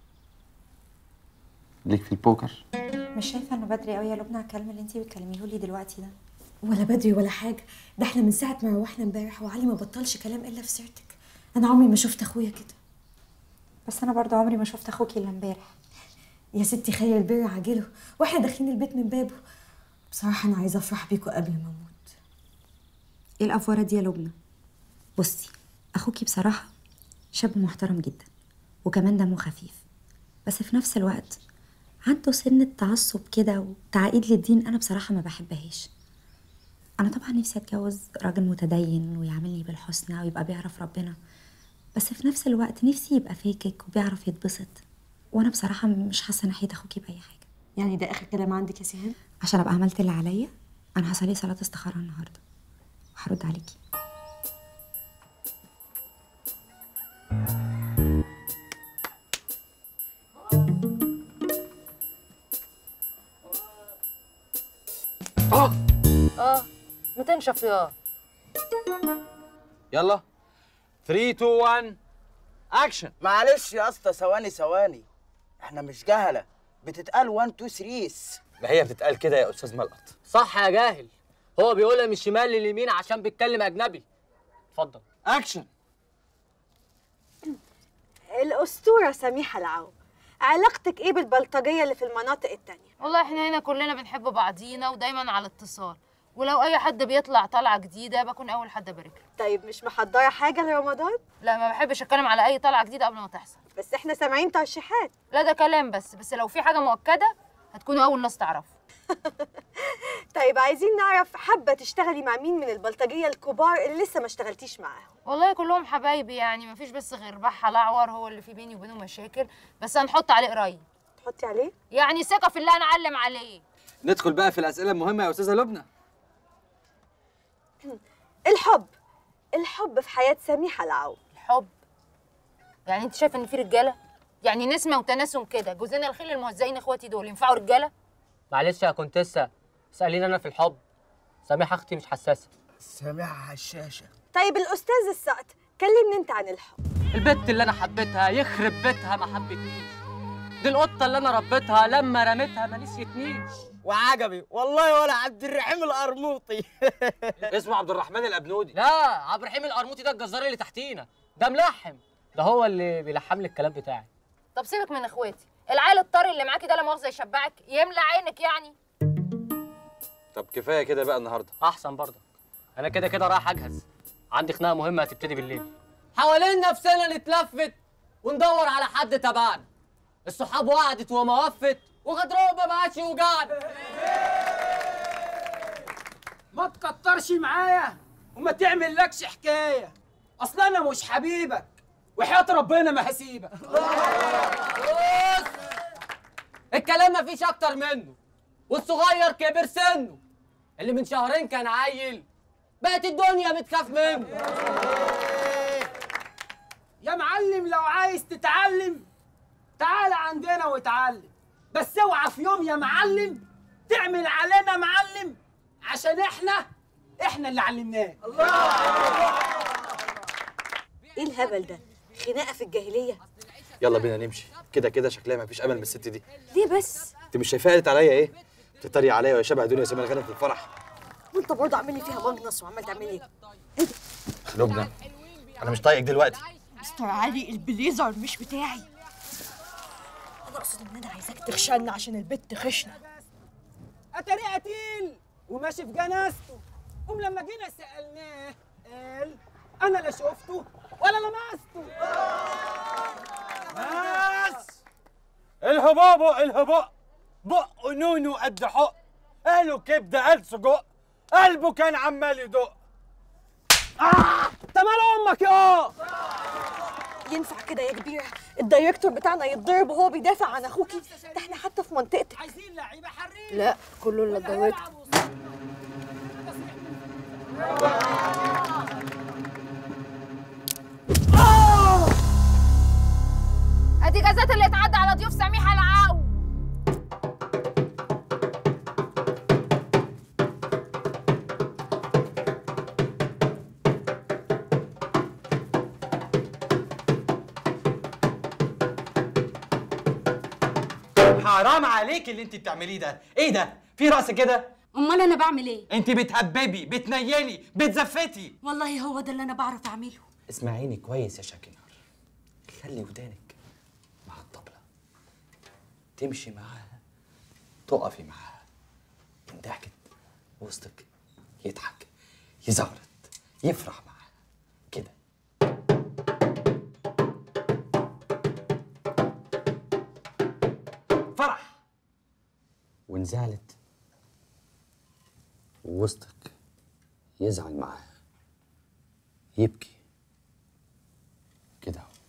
ليك في البوكر مش شايفه انه بدري قوي يا لبنى على الكلام اللي انت بتكلميه لي دلوقتي ده ولا بدري ولا حاجه ده احنا من ساعه ما روحنا امبارح وعلي ما بطلش كلام الا في سيرتك انا عمري ما شفت اخويا كده بس انا برضو عمري ما شفت اخوكي الا امبارح يا ستي خير البر عاجله واحنا داخلين البيت من بابه بصراحه انا عايزه افرح بيكوا قبل ما اموت ايه الافوره دي يا لبنى بصي اخوكي بصراحه شاب محترم جدا وكمان دمه خفيف بس في نفس الوقت عنده سنة تعصب كده وتعقيد للدين أنا بصراحة ما بحبهاش أنا طبعا نفسي أتجوز راجل متدين ويعاملني بالحسنى ويبقى بيعرف ربنا بس في نفس الوقت نفسي يبقى فاكك وبيعرف يتبسط وأنا بصراحة مش حاسة ناحية أخوكي بأي حاجة يعني ده اخر كلام عندك يا سهام عشان أبقى عملت اللي عليا أنا هصلي صلاة استخارة النهاردة وهرد عليكي اه اه ما تنشف يا يلا 3 2 1 اكشن معلش يا اسطى ثواني ثواني احنا مش جهله بتتقال 1 2 3 ما هي بتتقال كده يا استاذ ملقط صح يا جاهل هو بيقولها من الشمال لليمين عشان بيتكلم اجنبي اتفضل اكشن الاسطوره سميحه العو علاقتك ايه بالبلطجيه اللي في المناطق التانية والله احنا هنا كلنا بنحب بعضينا ودايما على اتصال ولو اي حد بيطلع طلعه جديده بكون اول حد ابارك له طيب مش محضره حاجه لرمضان لا ما بحبش اتكلم على اي طلعه جديده قبل ما تحصل بس احنا سامعين ترشيحات لا ده كلام بس بس لو في حاجه مؤكده هتكونوا اول ناس تعرفوا طيب عايزين نعرف حابه تشتغلي مع مين من البلطجيه الكبار اللي لسه ما اشتغلتيش معاهم والله كلهم حبايبي يعني مفيش بس غير بحة الاعور هو اللي في بيني وبينه مشاكل بس هنحط عليه قريب تحطي عليه يعني ثقه في الله نعلم عليه ندخل بقى في الاسئله المهمه يا استاذه لبنى الحب الحب في حياه سميحه العو الحب يعني انت شايفه ان في رجاله يعني نسمه وتناسم كده جوزنا الخيل الموزعين اخواتي دول ينفعوا رجاله معلش يا كونتيسا اساليني انا في الحب سامحه اختي مش حساسه سامعها هشاشه طيب الاستاذ السقط كلمني انت عن الحب البت اللي انا حبيتها يخرب بيتها ما حبتنيش دي القطه اللي انا ربيتها لما رميتها ما نسيتنيش وعجبي والله ولا عبد الرحيم القرموطي اسمه عبد الرحمن الابنودي لا عبد الرحيم القرموطي ده الجزار اللي تحتينا ده ملحم ده هو اللي بيلحم لي الكلام بتاعي طب سيبك من اخواتي العيل الطري اللي معاكي ده لا مؤاخذه يشبعك يملى عينك يعني طب كفايه كده بقى النهارده احسن برضه انا كده كده رايح اجهز عندي خناقه مهمه هتبتدي بالليل حوالين نفسنا نتلفت وندور على حد تبعنا الصحاب وقعدت وما وفت وغدرهم ما بقاش يوجعنا ما تكترش معايا وما تعمل لكش حكايه اصل انا مش حبيبك وحياه ربنا ما هسيبك بص الكلام مفيش اكتر منه والصغير كبر سنه اللي من شهرين كان عيل بقت الدنيا بتخاف منه يا معلم لو عايز تتعلم تعال عندنا واتعلم بس اوعى في يوم يا معلم تعمل علينا معلم عشان احنا احنا اللي علمناك ايه الهبل ده خناقه في الجاهليه يلا بينا نمشي كده كده شكلها مفيش امل من الست دي ليه بس انت مش شايفاها قالت عليا ايه بتتريق عليا ويا شبه دنيا سمير غانم في الفرح وانت برضه عامل لي فيها مجنص وعمال تعمل ايه لبنى انا مش طايقك دلوقتي مستر علي البليزر مش بتاعي انا اقصد ان انا عايزاك تخشلنا عشان البت خشنه اتاري قتيل وماشي في جنازته قوم لما جينا سالناه قال انا لا شفته ولا لمسته بس الهبابو الهباء بق نونو قد حق قالوا كبده قال سجق قلبه كان عمال يدق آه! انت مال امك يا ينفع كده يا كبيره الدايركتور بتاعنا يتضرب وهو بيدافع عن اخوكي ده احنا حتى في منطقتك عايزين لعيبه حريه لا كله الا الدايركتور ادي جازات اللي اتعدى على ضيوف سميحه العو حرام عليك اللي انت بتعمليه ده ايه ده في رأس كده امال انا بعمل ايه انت بتهببي بتنيلي بتزفتي والله هو ده اللي انا بعرف اعمله اسمعيني كويس يا شاكينار خلي ودانك مع الطبلة تمشي معاها تقفي معاها إن ضحكت وسطك يضحك يزغرط يفرح معاها كده فرح وإن زعلت وسطك يزعل معاها يبكي كده اهو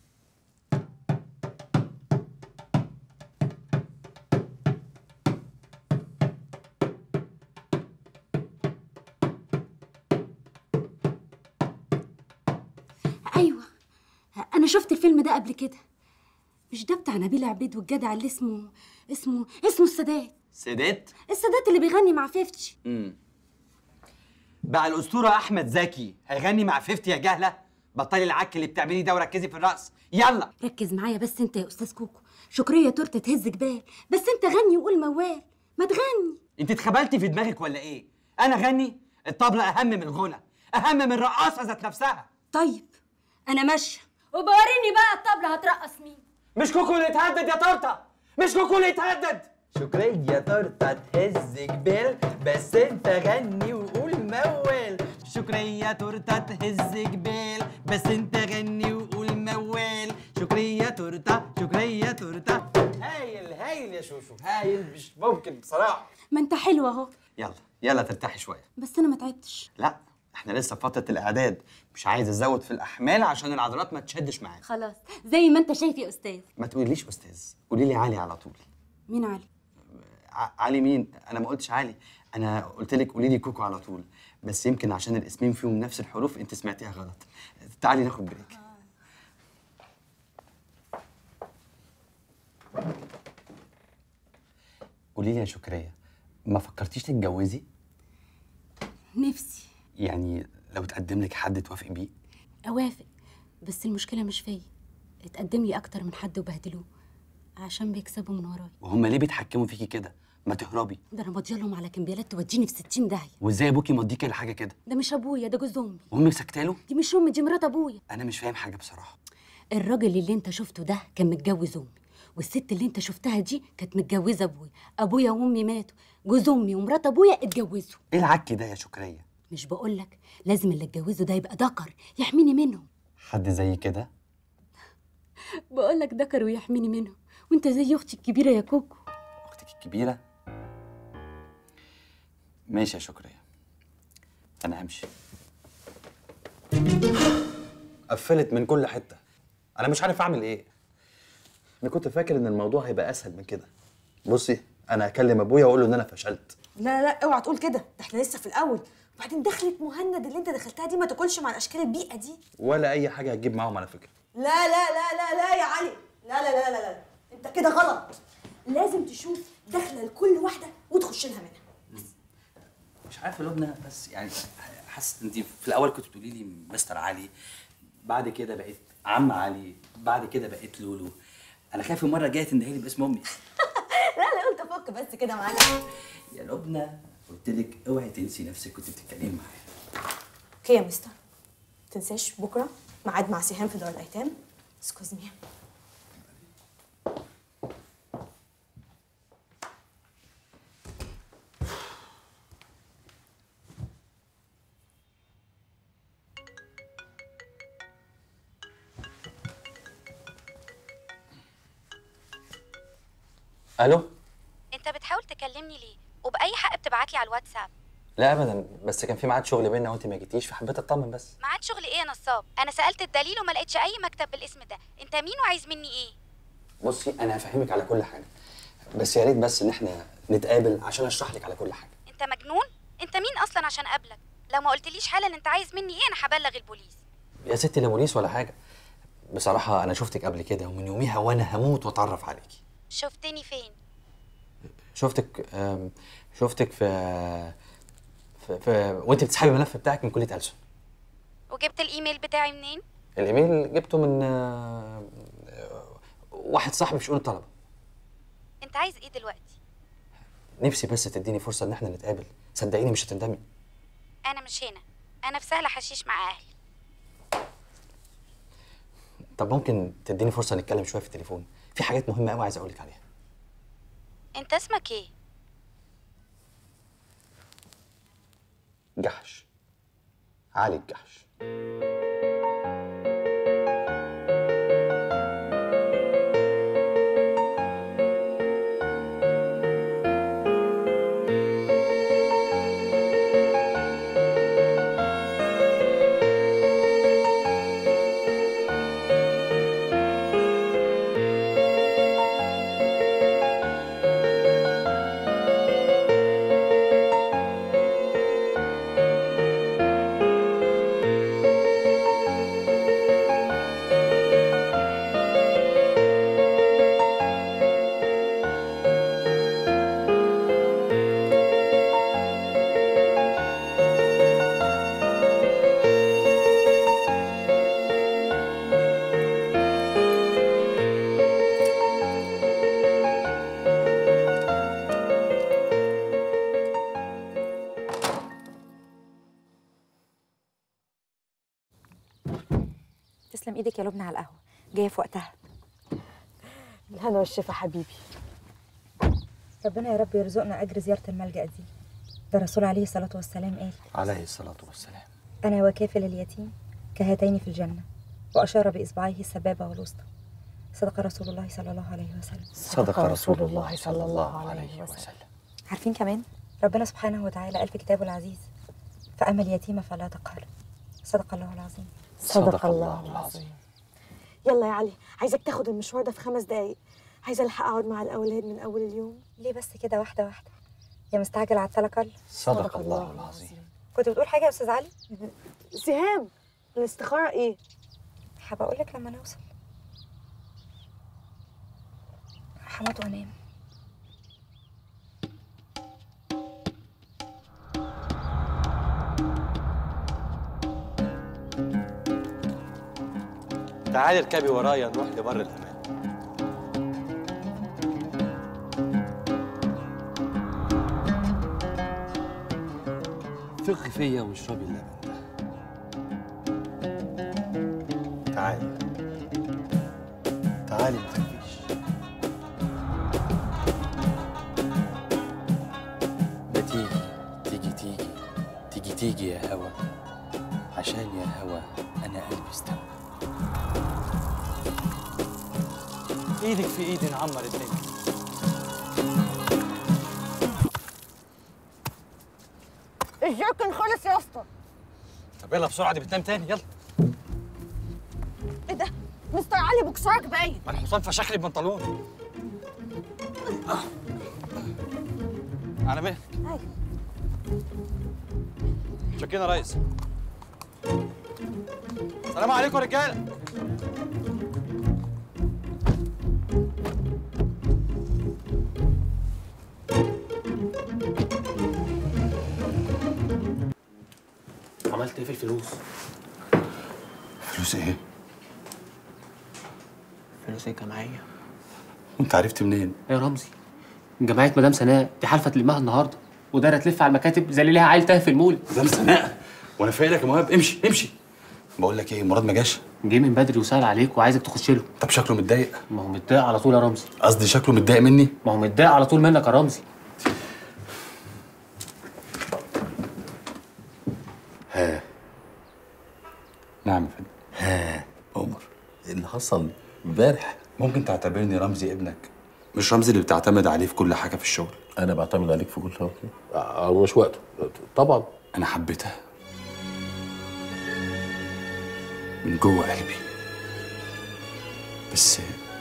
ايوه انا شفت الفيلم ده قبل كده مش ده بتاع نبيل عبيد والجدع اللي اسمه اسمه اسمه السادات سادات السادات اللي بيغني مع فيفتي امم بقى الاسطوره احمد زكي هيغني مع 50 يا جهله بطلي العك اللي بتعمليه ده وركزي في الرقص يلا ركز معايا بس انت يا استاذ كوكو شكرية تورته تهز جبال بس انت غني وقول موال ما تغني انت اتخبلتي في دماغك ولا ايه انا غني الطبله اهم من الغنى اهم من الرقاصه ذات نفسها طيب انا ماشيه وبوريني بقى الطبله هترقص مين مش كوكو اللي اتهدد يا تورته مش كوكو اللي اتهدد شكرية تورته تهز جبال بس انت غني وقول موال شكرية تورته تهز جبال بس انت غني وقول موال شكرية تورته شكرية تورته هايل هايل يا شوشو هايل مش ممكن بصراحة ما انت حلو اهو يلا يلا ترتاحي شوية بس انا ما تعبتش لا احنا لسه في فترة الإعداد مش عايز أزود في الأحمال عشان العضلات ما تشدش معاك خلاص زي ما انت شايف يا استاذ ما تقوليش أستاذ قولي لي علي على طول مين علي ع- علي مين؟ أنا ما قلتش علي أنا قلت لك قولي لي كوكو على طول بس يمكن عشان الاسمين فيهم نفس الحروف أنت سمعتيها غلط تعالي ناخد بريك قولي لي يا شكرية ما فكرتيش تتجوزي؟ نفسي يعني لو تقدم لك حد توافقي بيه؟ اوافق بس المشكله مش فيا اتقدم لي اكتر من حد وبهدلوه عشان بيكسبوا من ورايا وهم ليه بيتحكموا فيكي كده؟ ما تهربي ده انا ماضيه لهم على كمبيالات توديني في 60 داهيه وازاي ابوكي مضيكي لحاجه كده؟ ده مش ابويا ده جوز امي وامك سكتاله؟ دي مش امي دي مرات ابويا انا مش فاهم حاجه بصراحه الراجل اللي انت شفته ده كان متجوز امي والست اللي انت شفتها دي كانت متجوزه ابويا ابويا وامي ماتوا جوز امي ومرات ابويا اتجوزوا ايه العك ده يا شكريه؟ مش بقولك لازم اللي اتجوزه ده يبقى ذكر يحميني منهم حد زي كده؟ بقولك ذكر ويحميني منهم وانت زي اختي الكبيره يا كوكو اختك الكبيره؟ ماشي يا شكريه انا همشي قفلت من كل حته انا مش عارف اعمل ايه انا كنت فاكر ان الموضوع هيبقى اسهل من كده بصي انا هكلم ابويا واقول له ان انا فشلت لا لا اوعى تقول كده ده احنا لسه في الاول وبعدين دخلة مهند اللي انت دخلتها دي ما تاكلش مع الاشكال البيئه دي ولا اي حاجه هتجيب معاهم على فكره لا لا لا لا لا يا علي لا لا لا لا لا انت كده غلط لازم تشوف دخله لكل واحده وتخش لها منها مش عارف يا لبنى بس يعني حاسس انت في الاول كنت بتقولي لي مستر علي بعد كده بقيت عم علي بعد كده بقيت لولو انا خايف المره الجايه تندهي لي باسم امي لا لا قلت افك بس كده معانا يا لبنى قلت لك اوعي تنسي نفسك كنت بتتكلمي معايا اوكي يا مستر تنساش بكره ميعاد مع سهام في دار الايتام اسكوز مي الو انت بتحاول تكلمني ليه وباي حق بتبعت لي على الواتساب لا ابدا بس كان في ميعاد شغل بينا وانت ما جيتيش فحبيت اطمن بس ميعاد شغل ايه يا نصاب انا سالت الدليل وما لقيتش اي مكتب بالاسم ده انت مين وعايز مني ايه بصي انا هفهمك على كل حاجه بس يا ريت بس ان احنا نتقابل عشان اشرح لك على كل حاجه انت مجنون انت مين اصلا عشان اقابلك لو ما قلتليش حالا انت عايز مني ايه انا هبلغ البوليس يا ستي لا بوليس ولا حاجه بصراحه انا شفتك قبل كده ومن يوميها وانا هموت واتعرف عليكي شفتني فين شفتك آم، شفتك في في, في وانت بتسحبي الملف بتاعك من كليه ألسن وجبت الايميل بتاعي منين الايميل جبته من آه، واحد صاحبي في شؤون الطلبه انت عايز ايه دلوقتي نفسي بس تديني فرصه ان احنا نتقابل صدقيني مش هتندمي انا مش هنا انا في سهل حشيش مع اهلي طب ممكن تديني فرصه نتكلم شويه في التليفون في حاجات مهمه قوي عايز اقول لك عليها انت اسمك ايه جحش علي الجحش تسلم ايدك يا لبنى على القهوه جايه في وقتها الهنا والشفا حبيبي ربنا يا رب يرزقنا اجر زياره الملجا دي ده الرسول عليه الصلاه والسلام قال عليه الصلاه والسلام انا وكافل اليتيم كهاتين في الجنه واشار باصبعيه السبابه والوسطى صدق رسول الله صلى الله عليه وسلم صدق رسول الله صلى الله عليه وسلم عارفين كمان ربنا سبحانه وتعالى قال في كتابه العزيز فأما اليتيم فلا تقهر صدق الله العظيم صدق الله العظيم يلا يا علي عايزك تاخد المشوار ده في خمس دقايق عايزه الحق اقعد مع الاولاد من اول اليوم ليه بس كده واحده واحده يا مستعجل على التلقل صدق الله العظيم كنت بتقول حاجه يا استاذ علي سهام الاستخاره ايه هبقى اقول لك لما نوصل هموت وانام تعالي اركبي ورايا نروح لبر الامان ثقي فيا واشربي اللبن ده تعالي تعالي ما تخافيش ما تيجي تيجي تيجي تيجي تيجي يا هوا عشان يا هوا انا قلبي استوى ايدك في ايدي نعمر الدنيا الجيركن خلص يا اسطى طب يلا بسرعه دي بتنام تاني يلا ايه ده مستر علي بوكسرك باين ما الحصان فشخ لي البنطلون على مهلك شكينا يا ريس السلام عليكم يا رجاله عملت ايه في الفلوس؟ فلوس ايه؟ فلوس الجمعيه وانت عرفت منين؟ يا رمزي جمعيه مدام سناء دي حالفه تلمها النهارده ودايره تلف على المكاتب زي اللي ليها عيل تاه في المول مدام سناء وانا فايقلك يا مهاب امشي امشي بقول لك ايه مراد ما جاش جه من بدري وسال عليك وعايزك تخش له طب شكله متضايق ما هو متضايق على طول يا رمزي قصدي شكله متضايق مني ما هو متضايق على طول منك يا رمزي ها نعم يا فندم ها عمر ايه اللي حصل امبارح ممكن تعتبرني رمزي ابنك مش رمزي اللي بتعتمد عليه في كل حاجه في الشغل انا بعتمد عليك في كل حاجه آه مش وقته طبعا انا حبيتها من جوه قلبي بس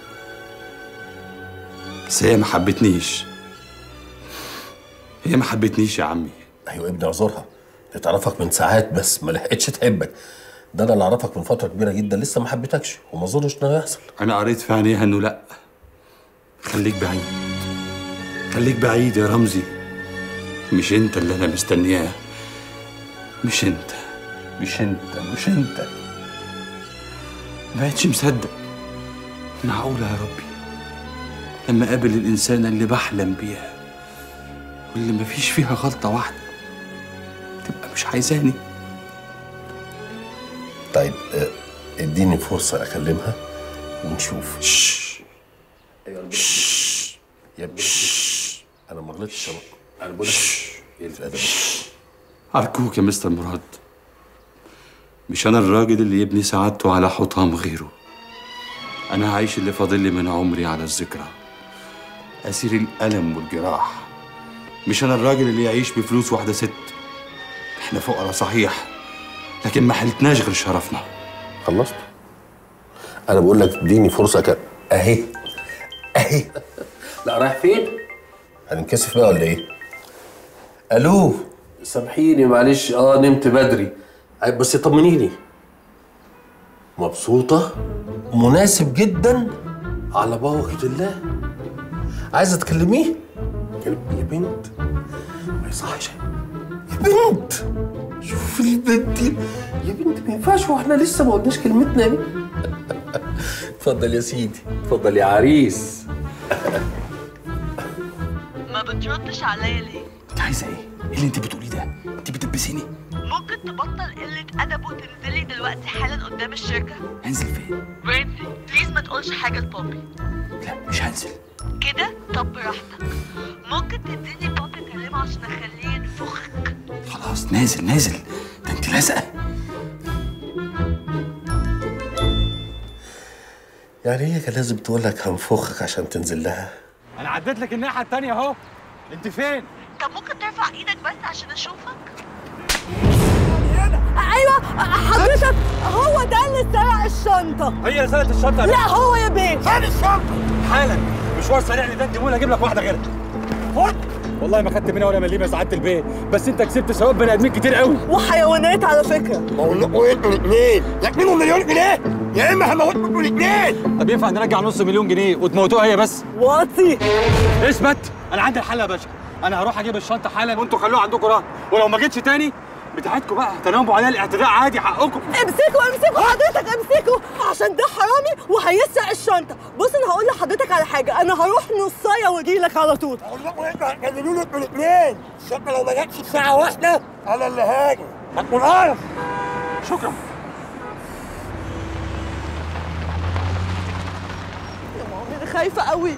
بس هي ما حبتنيش هي ما حبتنيش يا عمي ايوه ابني اعذرها دي تعرفك من ساعات بس ما لحقتش تحبك ده انا اللي اعرفك من فتره كبيره جدا لسه ما حبيتكش وما اظنش انه هيحصل انا قريت في عينيها انه لا خليك بعيد خليك بعيد يا رمزي مش انت اللي انا مستنياه مش انت مش انت مش انت ما بقتش مصدق معقولة يا ربي لما اقابل الانسانة اللي بحلم بيها واللي مفيش فيها غلطة واحدة تبقى مش عايزاني طيب آه، اديني فرصه اكلمها ونشوف شش ايوه يا ابني انا ما غلطتش يا بابا. انا بقول لك قلة الادب أرجوك يا مستر مراد مش أنا الراجل اللي يبني سعادته على حطام غيره أنا هعيش اللي فاضل لي من عمري على الذكرى أسير الألم والجراح مش أنا الراجل اللي يعيش بفلوس واحدة ست إحنا فقراء صحيح لكن ما حلتناش غير شرفنا خلصت انا بقول لك اديني فرصه كده اهي اهي لا رايح فين هننكسف بقى ولا ايه الو سامحيني معلش اه نمت بدري أي بس طمنيني مبسوطة مناسب جدا على بركة الله عايزة تكلميه يا بنت ما يصحش يا بنت شوف البنت دي. يا بنت ما ينفعش واحنا لسه ما قلناش كلمتنا دي اتفضل يا سيدي اتفضل يا عريس ما بتردش عليا ليه؟ أنت عايزة إيه؟ إيه اللي أنت بتقوليه ده؟ أنت بتدبسيني؟ ممكن تبطل قلة أدب وتنزلي دلوقتي حالا قدام الشركة؟ هنزل فين؟ برنسي بليز ما تقولش حاجة لبابي لا مش هنزل كده طب براحتك ممكن تديني بابي كلمه عشان اخليه ينفخك خلاص نازل نازل ده أنت لازقة يعني هي كان لازم تقول لك هنفخك عشان تنزل لها انا عديت لك الناحيه التانيه اهو انت فين طب ممكن ترفع ايدك بس عشان اشوفك ايوه حضرتك هو ده اللي سرق الشنطه هي رساله الشنطه لا هو يا بيه خد الشنطه حالا مشوار سريع لدان اجيب لك واحده غيرها خد والله ما خدت منها ولا مليم يا سعاده البيه بس انت كسبت ثواب بني ادمين كتير قوي وحيوانات على فكره بقول لكم انتوا الاثنين يا منهم مليون جنيه يا اما هموتكم الاثنين طب ينفع نرجع نص مليون جنيه وتموتوها هي بس واطي اثبت انا عندي الحل يا باشا انا هروح اجيب الشنطه حالا وانتوا خلوها عندكم رهن ولو ما جيتش تاني بتاعتكم بقى تناموا عليها الاعتداء عادي حقكم امسكوا امسكوا حضرتك امسكوا عشان ده حرامي وهيسرق الشنطه بص انا هقول لحضرتك على حاجه انا هروح نصايه واجي لك على طول اقول لكم انتوا هتكلموني انتوا الاثنين الشنطه لو ما جاتش في ساعه واحده انا اللي هاجي هتكون عارف شكرا انا خايفه قوي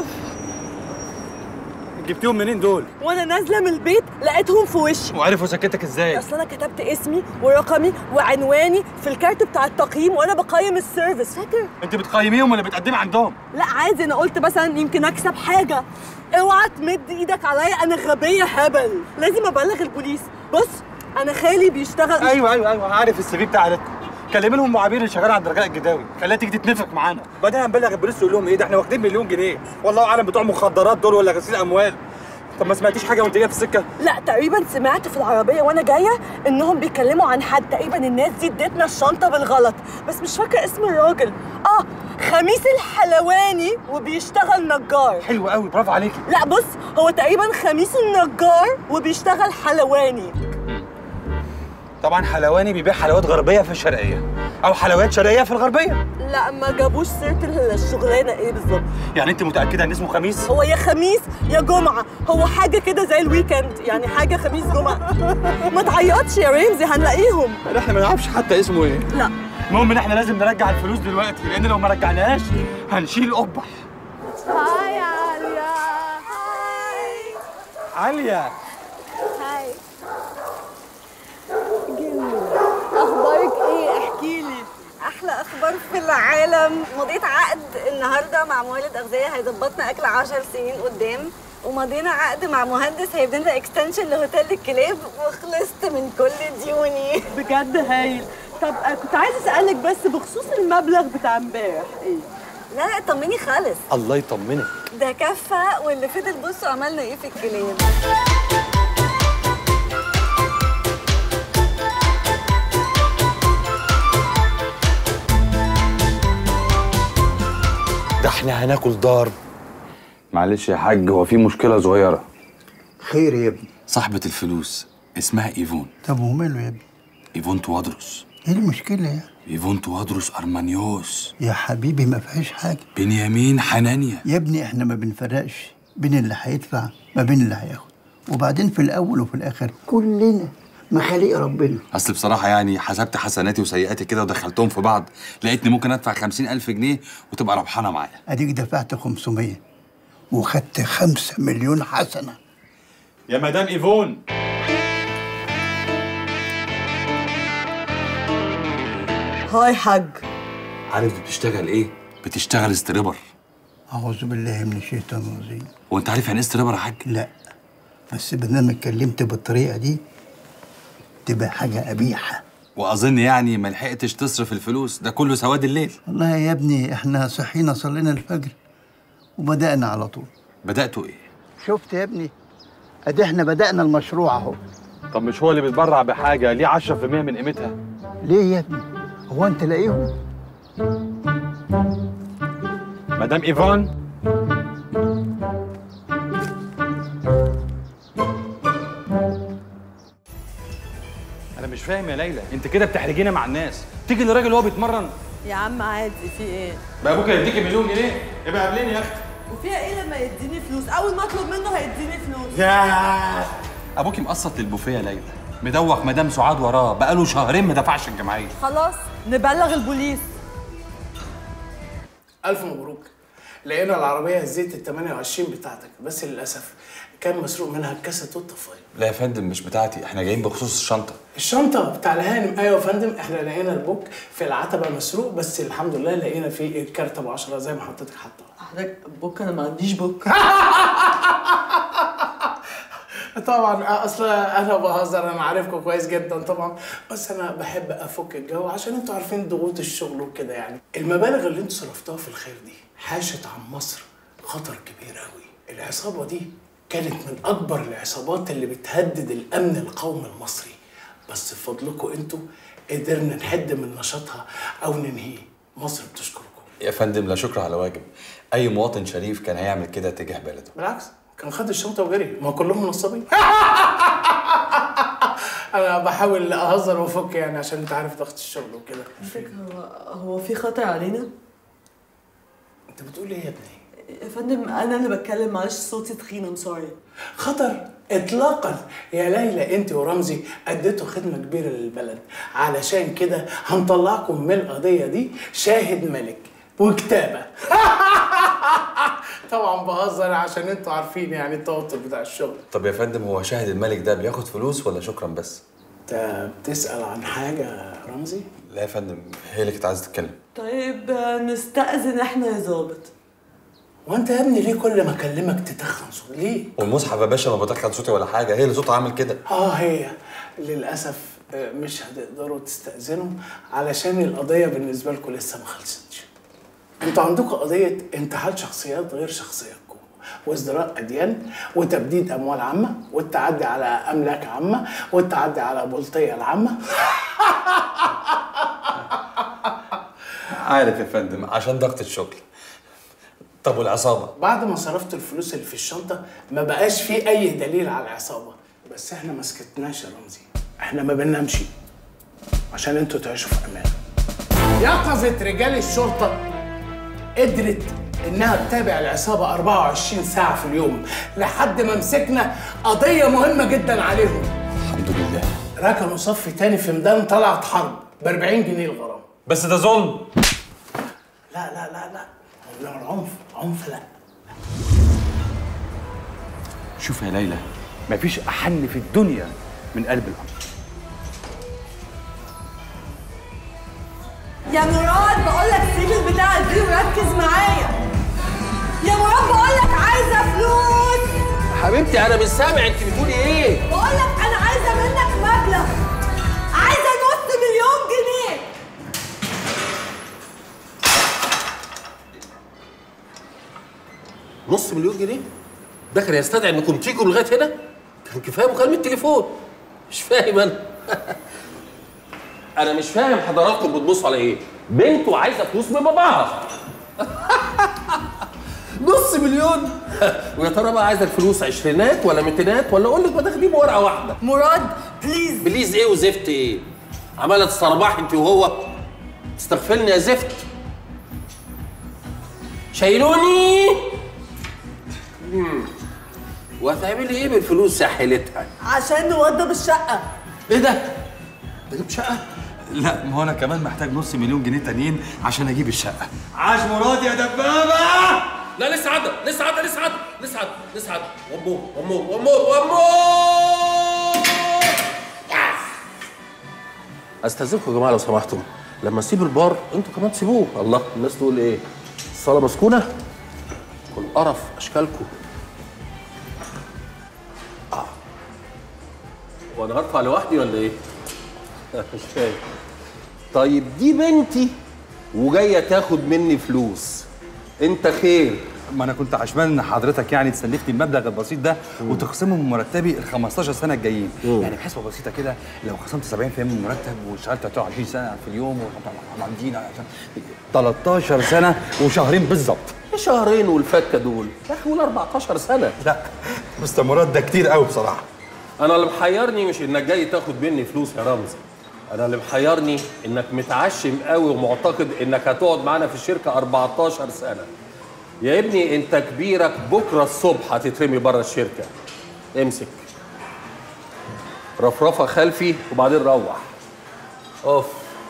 جبتيهم منين دول؟ وانا نازله من البيت لقيتهم في وشي وعرفوا سكتك ازاي؟ اصل انا كتبت اسمي ورقمي وعنواني في الكارت بتاع التقييم وانا بقيم السيرفيس فاكر انت بتقيميهم ولا بتقدمي عندهم؟ لا عادي انا قلت مثلا يمكن اكسب حاجه اوعى تمد ايدك عليا انا غبيه هبل لازم ابلغ البوليس بص انا خالي بيشتغل ايوه ايوه ايوه عارف السي في بتاع عيادتكم كلمي لهم معابير اللي شغاله عند رجاء الجداوي خليها تيجي تتنفخ معانا بعدين هنبلغ البوليس يقول لهم ايه ده احنا واخدين مليون جنيه والله اعلم بتوع مخدرات دول ولا غسيل اموال طب ما سمعتيش حاجه وانت جايه في السكه لا تقريبا سمعت في العربيه وانا جايه انهم بيتكلموا عن حد تقريبا الناس دي ادتنا الشنطه بالغلط بس مش فاكره اسم الراجل اه خميس الحلواني وبيشتغل نجار حلو قوي برافو عليكي لا بص هو تقريبا خميس النجار وبيشتغل حلواني طبعا حلواني بيبيع حلويات غربيه في الشرقيه او حلويات شرقيه في الغربيه لا ما جابوش سيره الشغلانه ايه بالظبط يعني انت متاكده ان اسمه خميس هو يا خميس يا جمعه هو حاجه كده زي الويكند يعني حاجه خميس جمعه ما تعيطش يا رمزي هنلاقيهم احنا ما نعرفش حتى اسمه ايه لا المهم ان احنا لازم نرجع الفلوس دلوقتي لان لو ما رجعناهاش هنشيل قبح هاي عليا عاليه هاي اخبارك ايه احكي لي احلى اخبار في العالم مضيت عقد النهارده مع مولد اغذيه هيظبطنا اكل 10 سنين قدام ومضينا عقد مع مهندس هيبني لنا اكستنشن لهوتيل الكلاب وخلصت من كل ديوني بجد هايل طب آه، كنت عايزه اسالك بس بخصوص المبلغ بتاع امبارح ايه لا لا طمني خالص الله يطمنك ده كفه واللي فضل بصوا عملنا ايه في الكلاب ده احنا هناكل ضرب معلش يا حاج هو في مشكله صغيره خير يا ابني صاحبة الفلوس اسمها ايفون طب وماله يا ابني ايفون توادرس ايه المشكله يا ايفون توادرس ارمانيوس يا حبيبي ما فيهاش حاجه بنيامين حنانيا يا ابني احنا ما بنفرقش بين اللي هيدفع ما بين اللي هياخد وبعدين في الاول وفي الاخر كلنا مخاليق ربنا اصل بصراحة يعني حسبت حسناتي وسيئاتي كده ودخلتهم في بعض لقيتني ممكن ادفع خمسين ألف جنيه وتبقى ربحانة معايا اديك دفعت 500 وخدت 5 مليون حسنه يا مدام ايفون هاي حاج عارف دي بتشتغل ايه؟ بتشتغل استريبر اعوذ بالله من الشيطان الرجيم هو انت عارف يعني ايه استريبر يا حاج؟ لا بس بدل اتكلمت بالطريقه دي تبقى حاجه قبيحه واظن يعني ما لحقتش تصرف الفلوس ده كله سواد الليل والله يا ابني احنا صحينا صلينا الفجر وبدأنا على طول بدأتوا ايه؟ شفت يا ابني ادي احنا بدأنا المشروع اهو طب مش هو اللي بيتبرع بحاجه ليه 10% من قيمتها ليه يا ابني هو انت لاقيهم مدام ايفون انا مش فاهم يا ليلى انت كده بتحرجينا مع الناس تيجي للراجل وهو بيتمرن يا عم عادي في ايه بقى ابوك هيديكي مليون جنيه يبقى قابليني يا اختي وفيها ايه لما يديني فلوس اول ما اطلب منه هيديني فلوس يا ابوكي مقسط للبوفيه يا ليلى مدوخ مدام سعاد وراه بقاله شهرين ما دفعش الجمعيه خلاص نبلغ البوليس ألف مبروك لقينا العربية الزيت ال 28 بتاعتك بس للأسف كان مسروق منها الكاسيت والطفاية لا يا فندم مش بتاعتي احنا جايين بخصوص الشنطه الشنطة بتاع الهانم أيوة يا فندم إحنا لقينا البوك في العتبة مسروق بس الحمد لله لقينا فيه الكارت أبو 10 زي ما حضرتك حاطه حضرتك بوك انا ما عنديش بوك طبعا اصل انا بهزر انا عارفكم كويس جدا طبعا بس انا بحب افك الجو عشان انتوا عارفين ضغوط الشغل وكده يعني المبالغ اللي انتوا صرفتوها في الخير دي حاشت عن مصر خطر كبير قوي العصابه دي كانت من اكبر العصابات اللي بتهدد الامن القومي المصري بس بفضلكم انتوا قدرنا نحد من نشاطها او ننهيه مصر بتشكركم يا فندم لا شكر على واجب اي مواطن شريف كان هيعمل كده تجاه بلده بالعكس كان خد الشنطه وجري ما هو كلهم نصابين انا بحاول اهزر وافك يعني عشان انت عارف ضغط الشغل وكده هو هو في خطر علينا انت بتقول ايه يا ابني يا فندم انا اللي بتكلم معلش صوتي تخين ام سوري خطر اطلاقا يا ليلى انت ورمزي اديتوا خدمه كبيره للبلد علشان كده هنطلعكم من القضيه دي شاهد ملك وكتابه طبعا بهزر عشان انتوا عارفين يعني التوتر بتاع الشغل طب يا فندم هو شاهد الملك ده بياخد فلوس ولا شكرا بس انت بتسال عن حاجه يا رمزي لا يا فندم هي اللي كانت عايزه تتكلم طيب آه، نستأذن احنا يا ظابط وانت يا ابني ليه كل ما اكلمك تتخن صوت ليه والمصحف يا باشا ما بدخل صوتي ولا حاجه هي اللي صوتها عامل كده اه هي للاسف آه، مش هتقدروا تستأذنوا علشان القضيه بالنسبه لكم لسه ما خلصتش انتوا عندكم قضيه انتحال شخصيات غير شخصياتكم وازدراء اديان وتبديد اموال عامه والتعدي على املاك عامه والتعدي على بلطيه العامه عارف يا فندم عشان ضغط الشغل طب والعصابه بعد ما صرفت الفلوس اللي في الشنطه ما بقاش في اي دليل على العصابه بس احنا ما سكتناش يا رمزي احنا ما بننامش عشان انتوا تعيشوا في امان يقظة رجال الشرطة قدرت انها تتابع العصابة 24 ساعة في اليوم لحد ما مسكنا قضية مهمة جدا عليهم الحمد لله ركنوا صف تاني في ميدان طلعت حرب ب 40 جنيه الغرام بس ده ظلم لا لا لا لا انما العنف عنف لا شوف يا ليلى مفيش احن في الدنيا من قلب الاب يا مراد بقول لك سيب البتاعة دي وركز معايا يا مراد بقول لك عايزة فلوس حبيبتي انا مش سامع انت بتقولي ايه بقول لك أنا عايزة منك مبلغ عايزة نص مليون جنيه نص مليون جنيه ده كان يستدعي انكم تيجوا لغايه هنا كان كفايه مكالمه تليفون مش فاهم انا انا مش فاهم حضراتكم بتبصوا على ايه بنت وعايزه فلوس من باباها نص مليون ويا ترى بقى عايزه الفلوس عشرينات ولا ميتينات ولا اقول لك ما تاخديه بورقه واحده مراد بليز بليز ايه وزفت ايه عماله تصربحي انت وهو تستغفلني يا زفت شايلوني مم. وهتعملي ايه بالفلوس يا حيلتها عشان نوضب الشقة ايه ده؟ تجيب شقه لا ما هو انا كمان محتاج نص مليون جنيه تانيين عشان اجيب الشقه عاش مراد يا دبابه لا لسه عدى لسه عدى لسه عدى لسه عدى لسه عدى وامور وامور وامور وامور استاذنكم يا جماعه لو سمحتم لما اسيب البار انتوا كمان تسيبوه الله الناس تقول ايه الصاله مسكونه كل قرف اشكالكم اه وانا هرفع لوحدي ولا ايه مش فاهم طيب دي بنتي وجايه تاخد مني فلوس انت خير ما انا كنت عشمان ان حضرتك يعني تسلفني المبلغ البسيط ده وتخصمه من مرتبي ال 15 سنه الجايين يعني بحسبه بسيطه كده لو خصمت 70% من المرتب واشتغلت 23 سنه في اليوم وعاملين 13 سنه وشهرين بالظبط شهرين والفكه دول يا اخي قول 14 سنه لا مستر مراد ده كتير قوي بصراحه انا اللي محيرني مش انك جاي تاخد مني فلوس يا رمزي انا اللي محيرني انك متعشم قوي ومعتقد انك هتقعد معانا في الشركه 14 سنه يا ابني انت كبيرك بكره الصبح هتترمي بره الشركه امسك رفرفه خلفي وبعدين روح اوف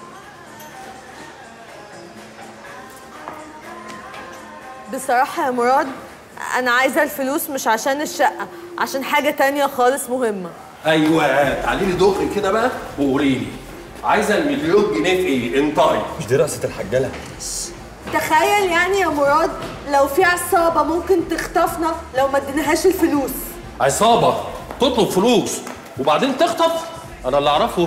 بصراحة يا مراد أنا عايزة الفلوس مش عشان الشقة عشان حاجة تانية خالص مهمة ايوه تعالي لي دغري كده بقى وقولي لي عايزه المليون جنيه في ايه انطقي مش دي رقصه الحجاله تخيل يعني يا مراد لو في عصابة ممكن تخطفنا لو ما اديناهاش الفلوس عصابه تطلب فلوس وبعدين تخطف انا اللي اعرفه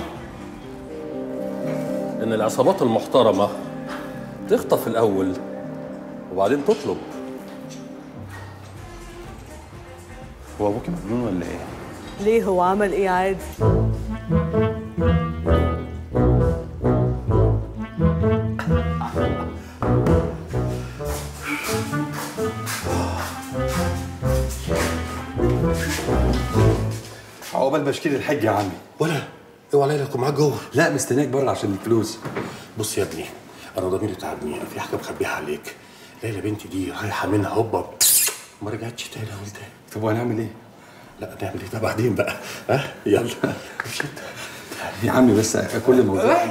ان العصابات المحترمه تخطف الاول وبعدين تطلب هو ابوكي مجنون ولا ايه؟ ليه هو عمل ايه عادي عقبال بشكيل الحج يا عمي ولا اوعى ليلى تكون معاك جوه لا مستناك بره عشان الفلوس بص يا ابني انا ضميري تعبني انا في حاجه مخبيها عليك ليلى بنتي دي رايحه منها هوبا ما رجعتش تاني يا ولدان طب وهنعمل ايه؟ لا نعمل ايه ده بعدين بقى ها يلا يا عمي بس كل موضوع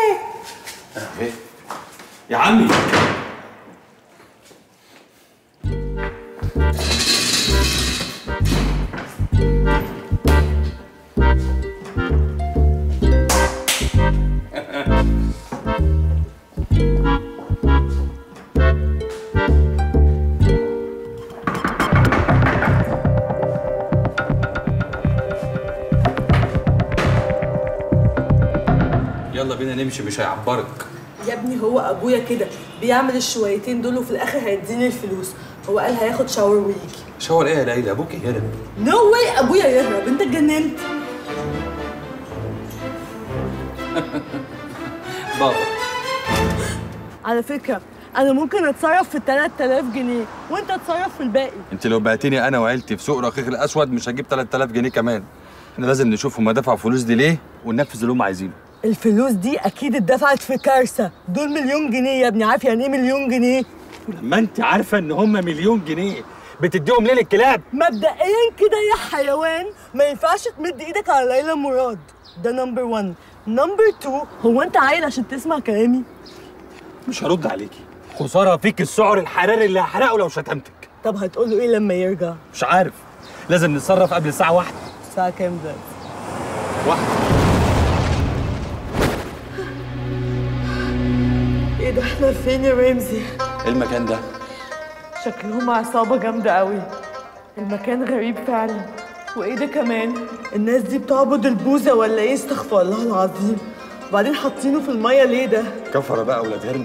يا عمي يلا بينا نمشي مش هيعبرك يا ابني هو ابويا كده بيعمل الشويتين دول وفي الاخر هيديني الفلوس هو قال هياخد شاور ويجي شاور ايه يا ليلى ابوك يهرب نو واي ابويا يهرب انت اتجننت بابا على فكره انا ممكن اتصرف في 3000 جنيه وانت اتصرف في الباقي انت لو بعتني انا وعيلتي في سوق رقيق الاسود مش هجيب 3000 جنيه كمان احنا لازم نشوف هما دفعوا فلوس دي ليه وننفذ اللي هم عايزينه الفلوس دي اكيد اتدفعت في كارثه دول مليون جنيه يا ابني عارف يعني ايه مليون جنيه لما انت عارفه ان هم مليون جنيه بتديهم ليه للكلاب مبدئيا كده يا حيوان ما ينفعش تمد ايدك على ليلى مراد ده نمبر 1 نمبر 2 هو انت عايل عشان تسمع كلامي مش هرد عليكي خساره فيك السعر الحراري اللي هحرقه لو شتمتك طب هتقول له ايه لما يرجع مش عارف لازم نتصرف قبل الساعه واحدة الساعه كام ده واحدة ايه ده احنا فين يا رمزي ايه المكان ده؟ شكلهم عصابه جامده قوي المكان غريب فعلا وايه ده كمان الناس دي بتعبد البوذا ولا ايه استغفر الله العظيم وبعدين حاطينه في الميه ليه ده كفره بقى ولاد هرم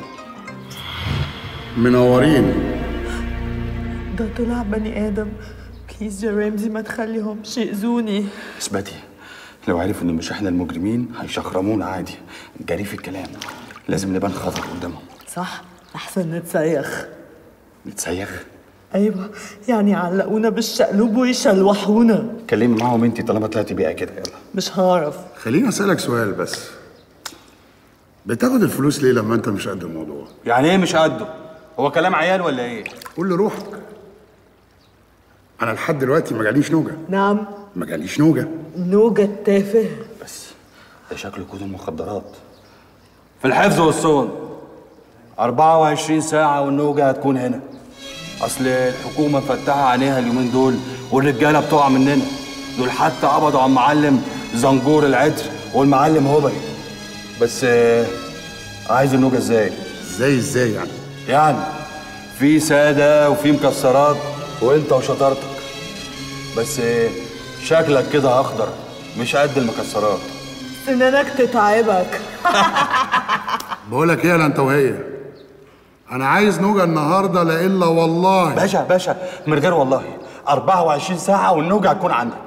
منورين ده طلع بني ادم بليز يا رمزي ما تخليهمش يأذوني اثبتي لو عرفوا ان مش احنا المجرمين هيشخرمونا عادي جري في الكلام لازم نبان خطر قدامهم صح احسن نتسيخ نتسيخ ايوه يعني يعلقونا بالشقلوب ويشلوحونا كلمي معاهم انت طالما طلعتي بيها كده يلا مش هعرف خليني اسالك سؤال بس بتاخد الفلوس ليه لما انت مش قد الموضوع يعني ايه مش قده هو كلام عيال ولا ايه قول لروحك انا لحد دلوقتي ما جاليش نوجه نعم ما جاليش نوجه نوجة التافه بس ده شكله كود المخدرات في الحفظ والصون 24 ساعة والنوجة هتكون هنا أصل الحكومة مفتحة عينيها اليومين دول والرجالة بتقع مننا دول حتى قبضوا على المعلم زنجور العطر والمعلم هبري بس آه، عايز النوجة ازاي؟ ازاي ازاي يعني؟ يعني في سادة وفي مكسرات وانت وشطارتك بس آه، شكلك كده أخضر مش قد المكسرات سنانك تتعبك بقول لك ايه انا انت وهي انا عايز نوجه النهارده لا الا والله باشا باشا من غير والله 24 ساعة والنوجة هتكون عندك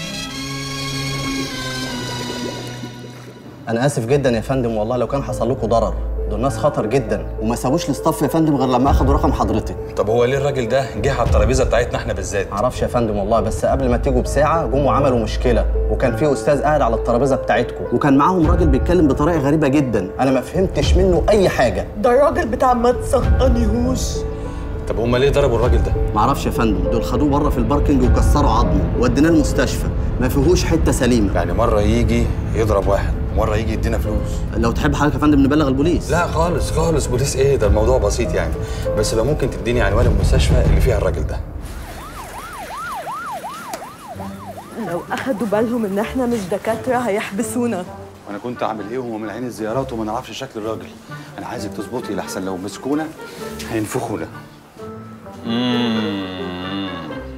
انا اسف جدا يا فندم والله لو كان حصل لكم ضرر دول ناس خطر جدا وما سابوش الاستاف يا فندم غير لما اخدوا رقم حضرتك طب هو ليه الراجل ده جه على الترابيزه بتاعتنا احنا بالذات معرفش يا فندم والله بس قبل ما تيجوا بساعه جم وعملوا مشكله وكان في استاذ قاعد على الترابيزه بتاعتكم وكان معاهم راجل بيتكلم بطريقه غريبه جدا انا ما فهمتش منه اي حاجه ده الراجل بتاع ما تسقطنيهوش طب هما ليه ضربوا الراجل ده معرفش يا فندم دول خدوه بره في الباركنج وكسروا عظمه وديناه المستشفى ما فيهوش حته سليمه يعني مره يجي يضرب واحد مره يجي يدينا فلوس لو تحب حضرتك يا فندم نبلغ البوليس لا خالص خالص بوليس ايه ده الموضوع بسيط يعني بس لو ممكن تديني عنوان المستشفى اللي فيها الراجل ده لو اخدوا بالهم ان احنا مش دكاتره هيحبسونا وانا كنت اعمل ايه وهو من عين الزيارات وما نعرفش شكل الراجل انا عايزك تظبطي لحسن لو مسكونا هينفخونا امم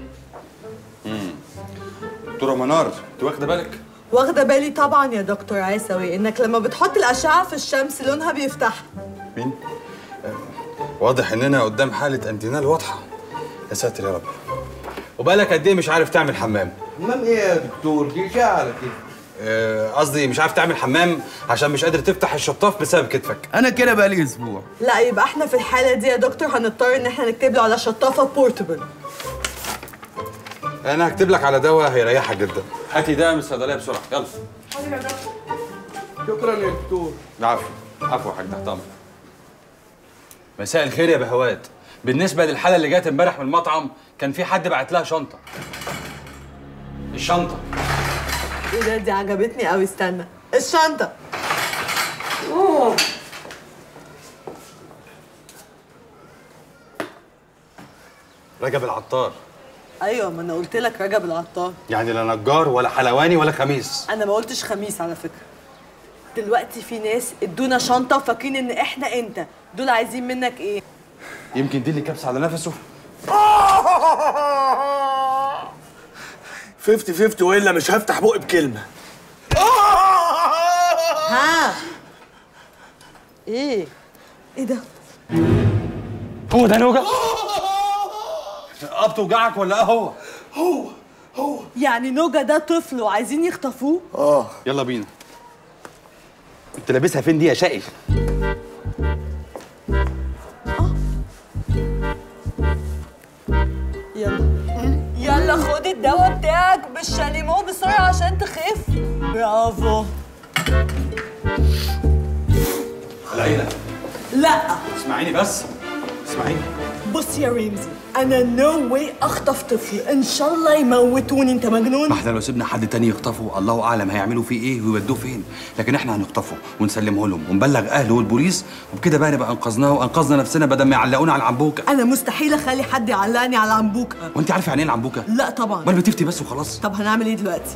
دكتوره منار انت واخده بالك واخده بالي طبعا يا دكتور عيسوي انك لما بتحط الاشعه في الشمس لونها بيفتح مين آه، واضح اننا قدام حاله انتينال واضحه يا ساتر يا رب وبقالك قد ايه مش عارف تعمل حمام حمام ايه يا دكتور دي شعر كده آه، قصدي مش عارف تعمل حمام عشان مش قادر تفتح الشطاف بسبب كتفك انا كده بقالي اسبوع لا يبقى احنا في الحاله دي يا دكتور هنضطر ان احنا نكتب له على شطافه بورتبل انا هكتب لك على دواء هيريحك جدا هاتي ده من الصيدليه بسرعه يلا شكرا يا دكتور عفو عفو يا حاج تحت امرك مساء الخير يا بهوات بالنسبه للحاله اللي جت امبارح من المطعم كان في حد بعت لها شنطه الشنطه ايه ده دي عجبتني قوي استنى الشنطه أوه. رجب العطار ايوه ما انا قلت لك رجب العطار يعني لا نجار ولا حلواني ولا خميس انا ما قلتش خميس على فكره دلوقتي في ناس ادونا شنطه وفاكرين ان احنا انت دول عايزين منك ايه يمكن دي اللي كبس على نفسه 50 50 والا مش هفتح بقي بكلمه ها ايه ايه ده هو ده نوجع اب توجعك ولا ايه هو هو هو يعني نوجا ده طفل وعايزين يخطفوه اه يلا بينا انت لابسها فين دي يا شقي يلا يلا خد الدواء بتاعك بالشاليمو بسرعه عشان تخف برافو لا اسمعيني بس اسمعيني بص يا رمزي انا نو واي اخطف طفل ان شاء الله يموتوني انت مجنون ما احنا لو سيبنا حد تاني يخطفه الله اعلم هيعملوا فيه ايه ويودوه فين لكن احنا هنخطفه ونسلمه لهم ونبلغ اهله والبوليس وبكده بقى نبقى انقذناه وانقذنا نفسنا بدل ما يعلقونا على العنبوكه انا مستحيل اخلي حد يعلقني على عنبوكه وانت عارفه يعني ايه العنبوكه لا طبعا امال بتفتي بس وخلاص طب هنعمل ايه دلوقتي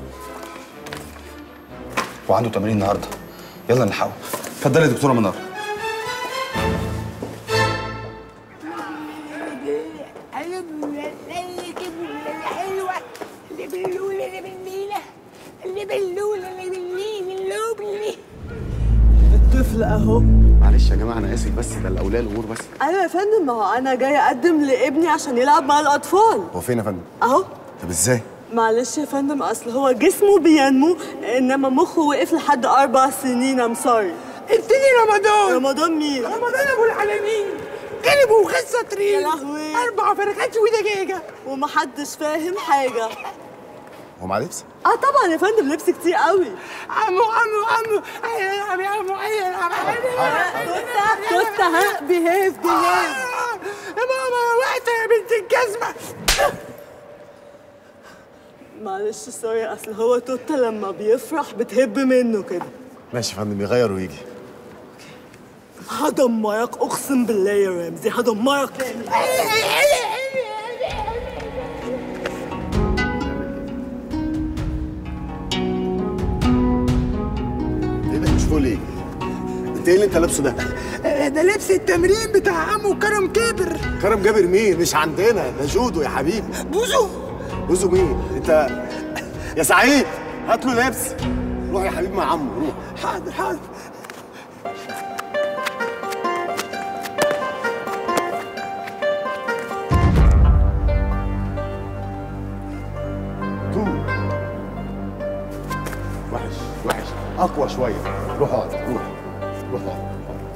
وعنده تمرين النهارده يلا نلحقه اتفضلي يا دكتوره منار حلوة اللي باللولة اللي بالنيلة اللي باللولة اللي بالنيل اللوبلي الطفل اهو معلش يا جماعه انا اسف بس ده الاولياء الامور بس ايوه يا فندم ما هو انا جايه اقدم لابني عشان يلعب مع الاطفال هو فين يا فندم اهو طب ازاي معلش يا فندم اصل هو جسمه بينمو انما مخه وقف لحد اربع سنين ام سوري ابتدي رمضان رمضان مين؟ رمضان ابو العالمين قلبوا وخسة طريق يا لهوي اربع فرخات ودجاجة ومحدش فاهم حاجه هو مع لبس اه طبعا يا فندم لبس كتير قوي عمو عمو عمو العب يا عمو العب توتا ها بيهيف بيهيف يا ماما وقت يا بنت الجزمة معلش سوري اصل هو توتا لما بيفرح بتهب منه كده ماشي يا فندم يغير ويجي هدمرك اقسم بالله يا رمزي هدمرك ايه ده مش فول ايه انت ايه اللي انت لابسه ده ده لبس التمرين بتاع عمو كرم كبر كرم جابر مين مش عندنا ده جودو يا حبيبي بوزو بوزو مين انت يا سعيد هات له لبس روح يا حبيبي مع عمو روح حاضر حاضر تو وحش وحش اقوى شويه روح اقعد روح روح اقعد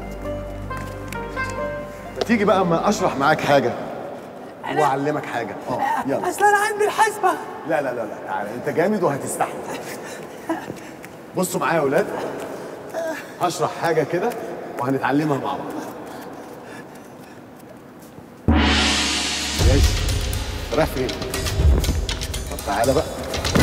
ما تيجي بقى اما اشرح معاك حاجه واعلمك حاجه اه يلا اصل انا عندي الحسبة لا لا لا لا تعالى انت جامد وهتستحمل بصوا معايا يا اولاد هشرح حاجه كده وهنتعلمها مع بعض ماشي رايح فين طب تعالى بقى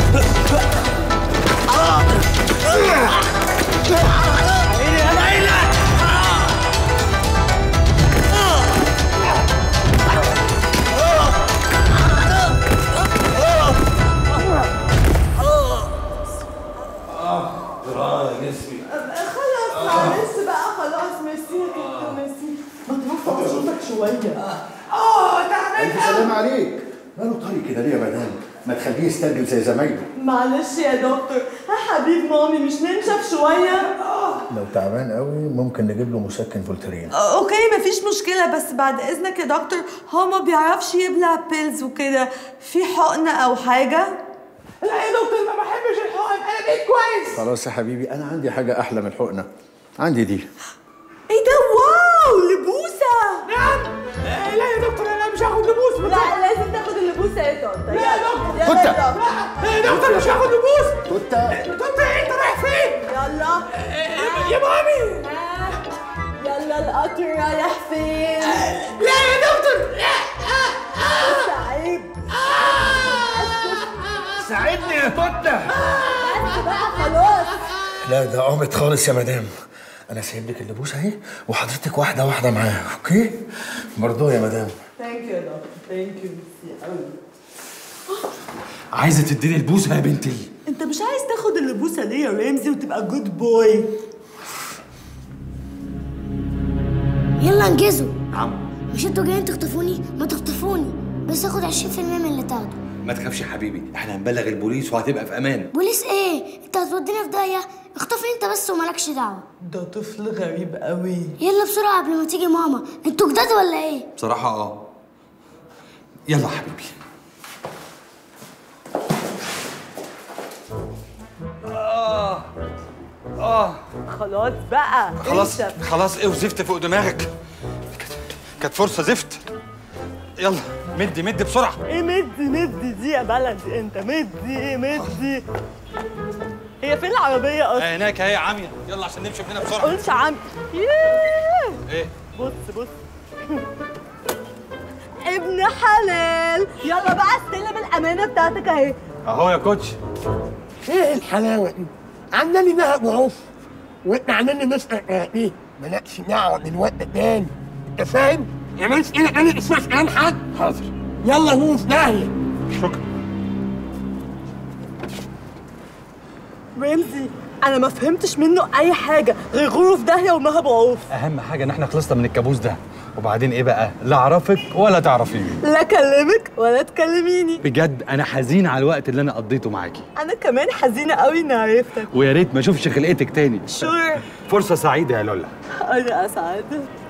اه جسمي خلاص معلش بقى خلاص ميرسي يا توتا ميرسي ما ترفع صوتك شويه اه تعبان الف سلام عليك ماله طري كده ليه يا مدام ما تخليه يسترجل زي زمايله معلش يا دكتور ها حبيب مامي مش ننشف شويه لو تعبان قوي ممكن نجيب له مسكن فولترين اوكي مفيش مشكله بس بعد اذنك يا دكتور هو ما بيعرفش يبلع بيلز وكده في حقنه او حاجه لا يا دكتور ما بحبش الحقن انا بقيت كويس خلاص يا حبيبي انا عندي حاجه احلى من الحقنه عندي دي ايه ده واو لبوسه نعم لا يا دكتور انا مش هاخد لبوس لا لازم تاخد اللبوسه يا توتا لا يا دكتور يلا توتا. يا دكتور. لا يا دكتور مش هاخد لبوس توتا دكتور انت رايح فين؟ يلا يا مامي يلا القطر رايح فين لا يا دكتور لا بس عيب ساعدني يا توتا بس بقى خلاص لا ده قامت خالص يا مدام انا سايب لك اللبوسه اهي وحضرتك واحده واحده معاها اوكي برضو يا مدام ثانك يو يا دكتور ثانك يو ميرسي قوي عايزه تديني البوسه يا بنتي انت مش عايز تاخد اللبوسه دي يا رمزي وتبقى جود بوي يلا انجزوا نعم مش انتوا جايين تخطفوني ما تخطفوني بس اخد 20% من اللي تاخده ما تخافش يا حبيبي احنا هنبلغ البوليس وهتبقى في امان بوليس ايه انت هتودينا في داهيه اخطفني انت بس ومالكش دعوه ده طفل غريب قوي يلا بسرعه قبل ما تيجي ماما انتوا جداد ولا ايه بصراحه اه يلا يا حبيبي اه اه خلاص بقى خلاص انت خلاص ايه وزفت فوق دماغك كانت- كانت فرصه زفت يلا مدي مدي بسرعه ايه مدي مدي دي يا بلدي انت مدي ايه مدي هي فين العربية اصلا؟ هناك اهي يا عمية يلا عشان نمشي من هنا بسرعه قولش عم ياه. ايه بص بص ابن حلال يلا بقى استلم الامانه بتاعتك اهي اهو يا كوتش ايه الحلاوه دي؟ عامله لي دهب وعوف واحنا عاملين نسال ايه مالكش دعوه بالواد ده تاني انت فاهم؟ يا ناس ايه انا اسمع كلام حد حاضر يلا نوف داهيه شكرا رمزي انا ما فهمتش منه اي حاجه غير غرف داهيه ومهب عوف اهم حاجه ان احنا خلصنا من الكابوس ده وبعدين ايه بقى لا اعرفك ولا تعرفيني لا اكلمك ولا تكلميني بجد انا حزين على الوقت اللي انا قضيته معاكي انا كمان حزينه قوي اني عرفتك ويا ريت ما اشوفش خلقتك تاني شور فرصه سعيده يا لولا انا اسعد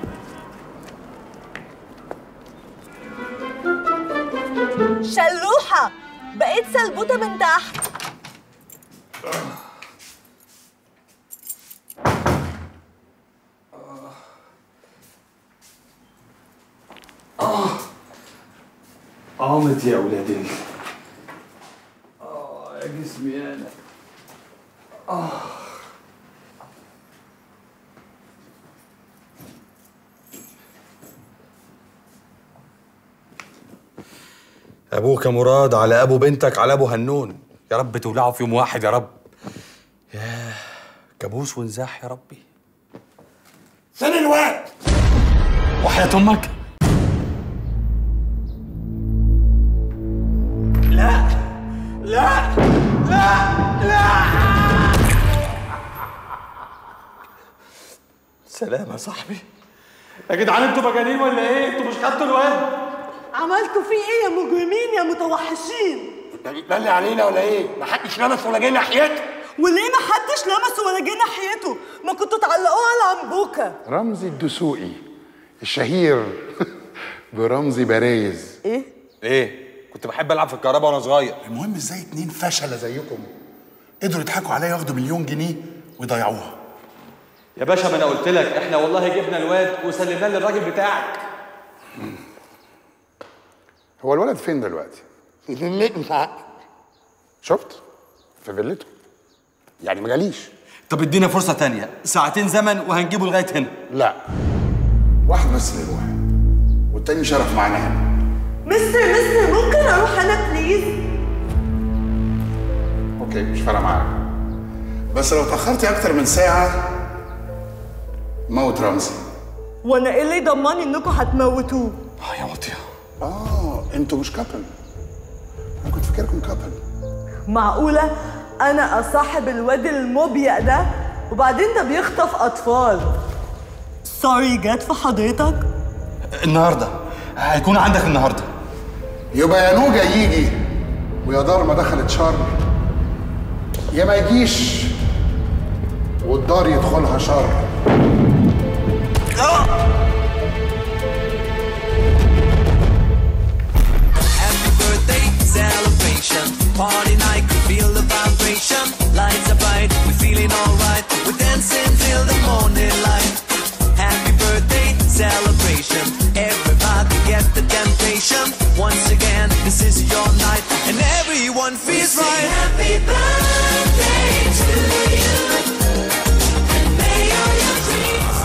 شلوحه بقيت سلبوته من تحت اه قامت يا ولاد ال اه يا جسمي انا اه ابوك يا مراد على ابو بنتك على ابو هنون يا رب تولعوا في يوم واحد يا رب يا كابوس ونزاح يا ربي فين الواد؟ وحياة امك لا لا لا لا سلام يا صاحبي يا جدعان انتوا مجانين ولا ايه؟ انتوا مش خدتوا الواد؟ عملتوا فيه ايه يا مجرمين يا متوحشين انت بتبلي علينا ولا ايه؟ ما حدش لمس ولا جه ناحيته وليه ما حدش لمسه ولا جه ناحيته ما كنتوا تعلقوه على عنبوكه رمزي الدسوقي الشهير برمزي برايز ايه؟ ايه؟ كنت بحب العب في الكهرباء وانا صغير المهم ازاي اتنين فشله زيكم قدروا يضحكوا عليا ياخدوا مليون جنيه ويضيعوها يا باشا ما انا قلت لك احنا والله جبنا الواد وسلمناه للراجل بتاعك هو الولد فين دلوقتي؟ في فيلته ساعات شفت؟ في فيلته يعني ما جاليش طب ادينا فرصه تانية ساعتين زمن وهنجيبه لغايه هنا لا واحد بس اللي يروح والتاني شرف معانا هنا مستر مستر ممكن اروح انا بليز اوكي مش فارقه معايا بس لو اتاخرتي اكتر من ساعه موت رمزي وانا ايه اللي يضمني انكم هتموتوه اه يا واطيه اه انتوا مش كابل انا كنت فاكركم كابل معقوله انا اصاحب الواد المبيأ ده وبعدين ده بيخطف اطفال سوري جت في حضرتك النهارده هيكون عندك النهارده يبقى يا نوجا يجي ويا دار ما دخلت شر يا ما يجيش والدار يدخلها شر Happy birthday celebration. Party night, we feel the vibration. Lights are bright, we're feeling alright. We're dancing till the morning light. Happy birthday celebration. Everybody get the temptation. Once again, this is your night, and everyone feels right. Happy birthday to you. And may all your dreams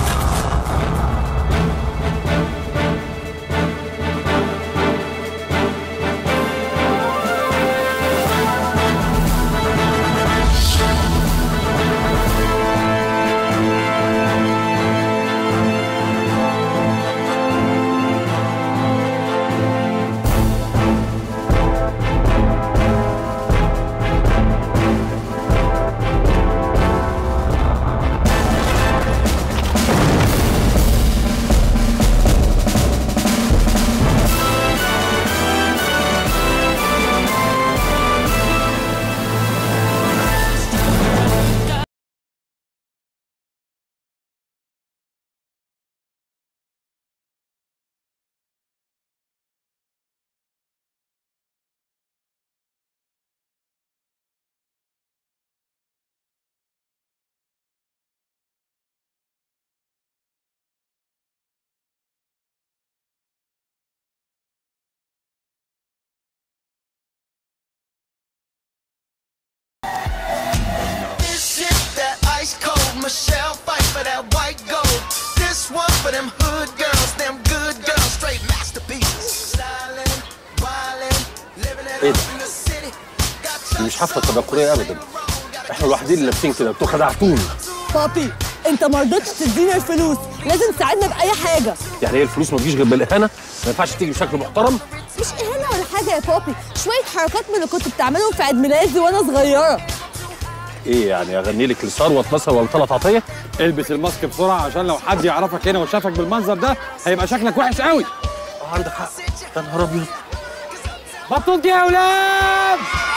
This shit that ice cold. Michelle fight for that white gold. This one for them hood them good girls, straight masterpieces. Stylin', wildin', living it ايه up ده؟ in the city. دي مش حفله تنكريه ابدا احنا الوحيدين اللي لابسين كده انتوا خدعتوني بابي انت ما رضيتش تدينا الفلوس لازم تساعدنا باي حاجه يعني هي الفلوس ما تجيش غير بالاهانه ما ينفعش تيجي بشكل محترم مش اهانه ولا حاجه يا بابي شويه حركات من اللي كنت بتعملهم في عيد ميلادي وانا صغيره ايه يعني اغني لك لثروت مثلا ولا طلعت عطيه البس الماسك بسرعه عشان لو حد يعرفك هنا وشافك بالمنظر ده هيبقى شكلك وحش قوي اه عندك حق يا نهار ابيض بطلت يا اولاد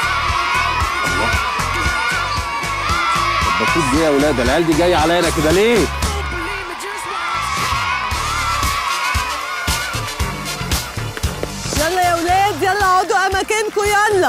المفروض دي يا ولاد العيال دي جايه عليا أنا كده ليه يلا يا ولاد يلا اقعدوا اماكنكم يلا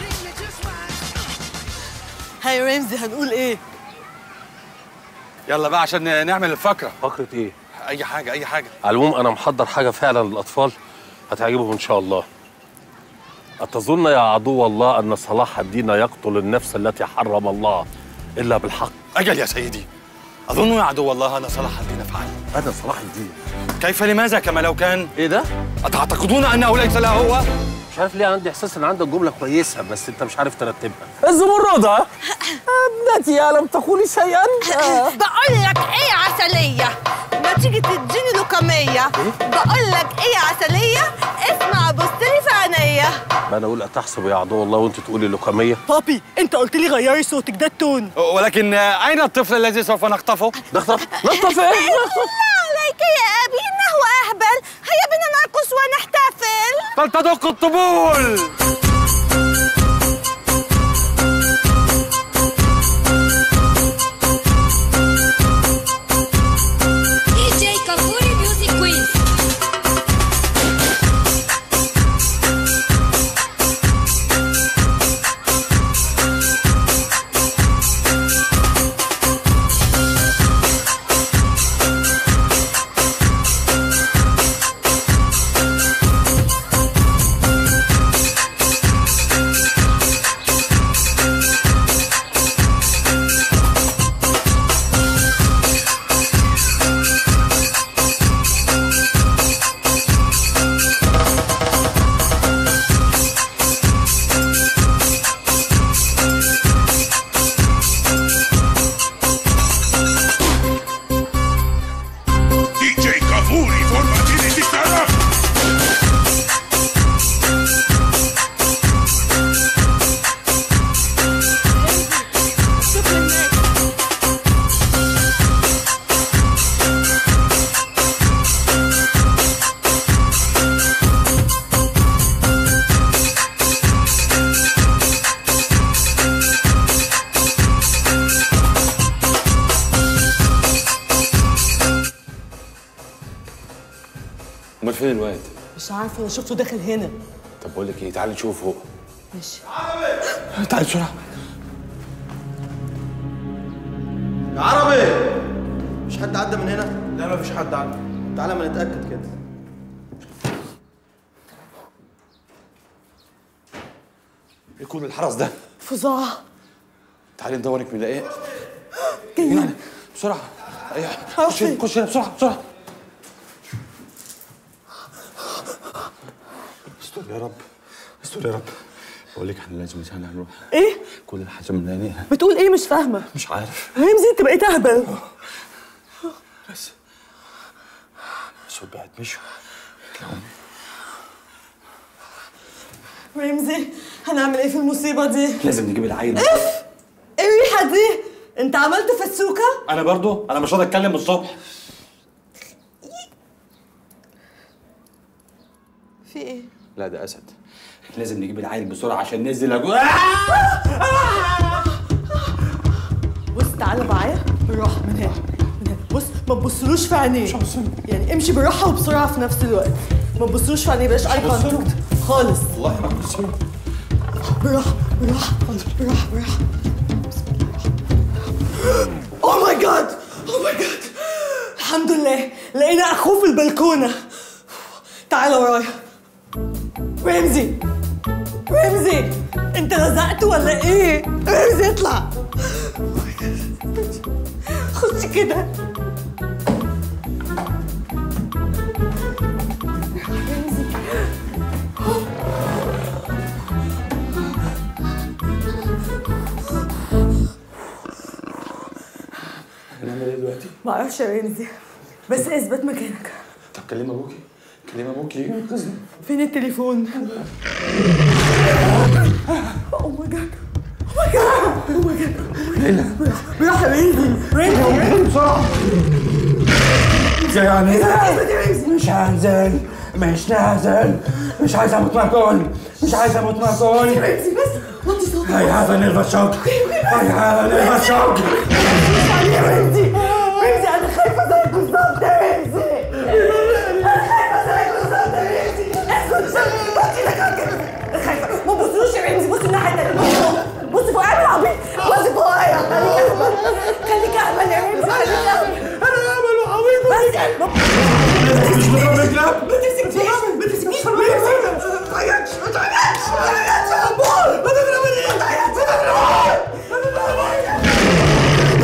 هاي رمزي هنقول ايه يلا بقى عشان نعمل الفقره فقره ايه اي حاجه اي حاجه على العموم انا محضر حاجه فعلا للاطفال هتعجبهم ان شاء الله أتظن يا عدو الله أن صلاح الدين يقتل النفس التي حرم الله إلا بالحق اجل يا سيدي اظن يا عدو الله انا صلاح الدين افعل أنا صلاح الدين كيف لماذا كما لو كان إيه ده؟ أتعتقدون أنه ليس له هو؟ مش عارف ليه عندي إحساس إن عندك جملة كويسة بس أنت مش عارف ترتبها الزمردة ابنتي ألم تقولي شيئا؟ بقول لك ايه يا عسلية ما تيجي تديني لوكمية بقول لك ايه يا عسلية اسمع بص لي في عينيا ما أنا أقول أتحسب يا عدو الله وأنت تقولي لوكمية بابي انت قلت لي غيري صوتك ده التون ولكن أين الطفل الذي سوف نخطفه؟ نخطف؟ نخطف لا عليك يا ابي انه اهبل هيا بنا نرقص ونحتفل فلتدق الطبول دي جي كافوري ميوزك كويز DJ Cavouri, formazione di chitarra. امال فين الواد؟ مش عارفه انا شفته داخل هنا طب بقول لك ايه تعالي نشوف فوق ماشي تعالي بسرعه يا عربي مش حد عدى من هنا؟ لا مفيش حد عدى تعالى ما نتأكد كده ايه كل الحرس ده؟ فظاعه تعالي ندورك من ايه؟ جايين بسرعه ايوه خش هنا خش هنا بسرعه بسرعه استر يا رب استر يا رب بقول لك احنا لازم نسهل هنروح ايه كل الحاجه من عينيها بتقول ايه مش فاهمه مش عارف رمزي انت بقيت اهبل بس بس بعد مشوا رمزي هنعمل ايه في المصيبه دي لازم نجيب العيل اف ايه الريحه دي انت عملت فسوكه انا برضو انا مش راضي اتكلم الصبح في ايه لا ده اسد لازم نجيب العيل بسرعه عشان ننزل أجو... بص تعالى معايا بالراحه من هنا من هنا بص ما تبصلوش في عينيه يعني امشي بالراحه وبسرعه في نفس الوقت ما تبصلوش في عينيه بلاش اي كونتاكت خالص والله ما بص بالراحه بالراحه بالراحه بالراحه اوه ماي جاد اوه ماي جاد الحمد لله لقينا اخوه في البلكونه تعالى ورايا رمزي رمزي انت لزقت ولا ايه رمزي اطلع خش كده ما اعرفش يا رمزي بس اثبت مكانك طب كلمي ابوكي كلمي ابوكي يجي ينقذني فين التليفون او ماي جاد او ماي جاد او ماي جاد راح يا رمزي رمزي بسرعة يعني مش هنزل مش نازل مش عايز اموت معكم مش عايز اموت معكم رمزي بس وطي صوتك هيا نلبس شوك هيا نلبس شوك يا رمزي رمزي انا خايفه زيك بالظبط يا رمزي انا خايفه زيك بالظبط يا رمزي اسكت شوف بصي لك كده خايفه ما تبصلوش يا رمزي بصي الناحيه التانيه بصي فوق اعمل عبيط بصي فوقيا خليك اهبل خليك اهبل يا رمزي خليك اهبل انا اهبل وعبيط بس مش بضربك لا ما تمسكنيش ما تمسكنيش ما تمسكنيش ما تعيطش ما تعيطش ما تعيطش يا عمور ما تضربنيش ما تعيطش ما تضربنيش ما تضربنيش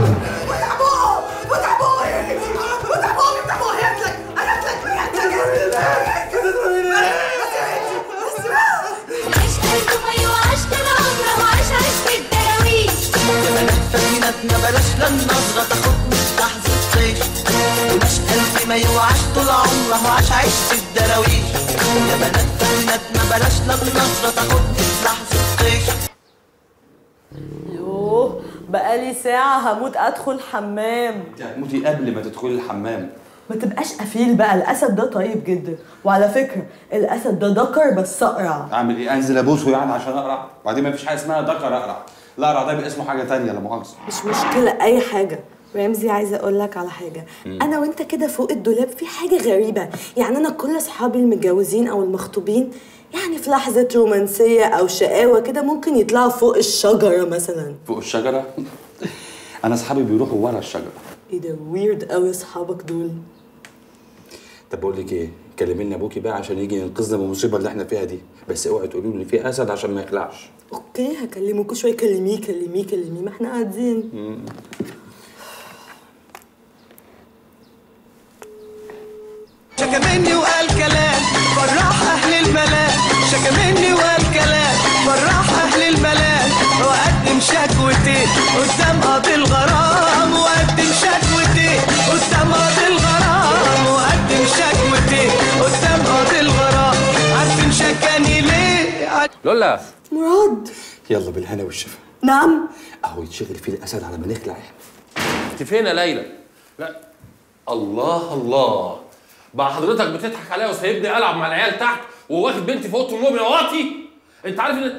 فاتنتنا بلاش للنظرة تاخدني في لحظة طيش ومش قلبي ما يوعش طول عمره عاش عيش في الدراويش يا بنات فاتنتنا بلاش للنظرة تاخدني في لحظة طيش يوه بقالي ساعة هموت أدخل حمام انت هتموتي قبل ما تدخلي الحمام ما تبقاش قفيل بقى الأسد ده طيب جدا وعلى فكرة الأسد ده دكر بس أقرع اعمل ايه انزل ابوسه يعني عشان اقرع وبعدين ما فيش حاجه اسمها ذكر اقرع لا اقرع ده باسمه حاجه تانية لا مؤاخذه مش مشكلة أي حاجة رمزي عايزة أقول لك على حاجة مم. أنا وأنت كده فوق الدولاب في حاجة غريبة يعني أنا كل أصحابي المتجوزين أو المخطوبين يعني في لحظة رومانسية أو شقاوة كده ممكن يطلعوا فوق الشجرة مثلا فوق الشجره انا اصحابي بيروحوا ورا الشجره إيه ده ويرد أوي أصحابك دول طب بقول لك ايه كلمي لنا ابوكي بقى عشان يجي ينقذنا من المصيبه اللي احنا فيها دي بس اوعي تقولي له ان في اسد عشان ما يقلعش أوكي هكلمه كل شوية كلميه كلميه كلميه ما إحنا قاعدين مم. شكى مني وقال كلام فرح اهل الملام شكى مني وقال كلام فرح اهل الملام وقدم شكوتين قدام قاضي الغرام وقدم شكوتين قدام قاضي الغرام وقدم شكوتين قدام قاضي الغرام عارفين شكاني ليه لولا مراد يلا بالهنا والشفا نعم اهو يتشغل فيه الاسد على ما نخلع احنا انت فين يا ليلى؟ لا الله الله بقى حضرتك بتضحك عليا وسايبني العب مع العيال تحت وواخد بنتي في اوضه النوم يا واطي انت عارف ان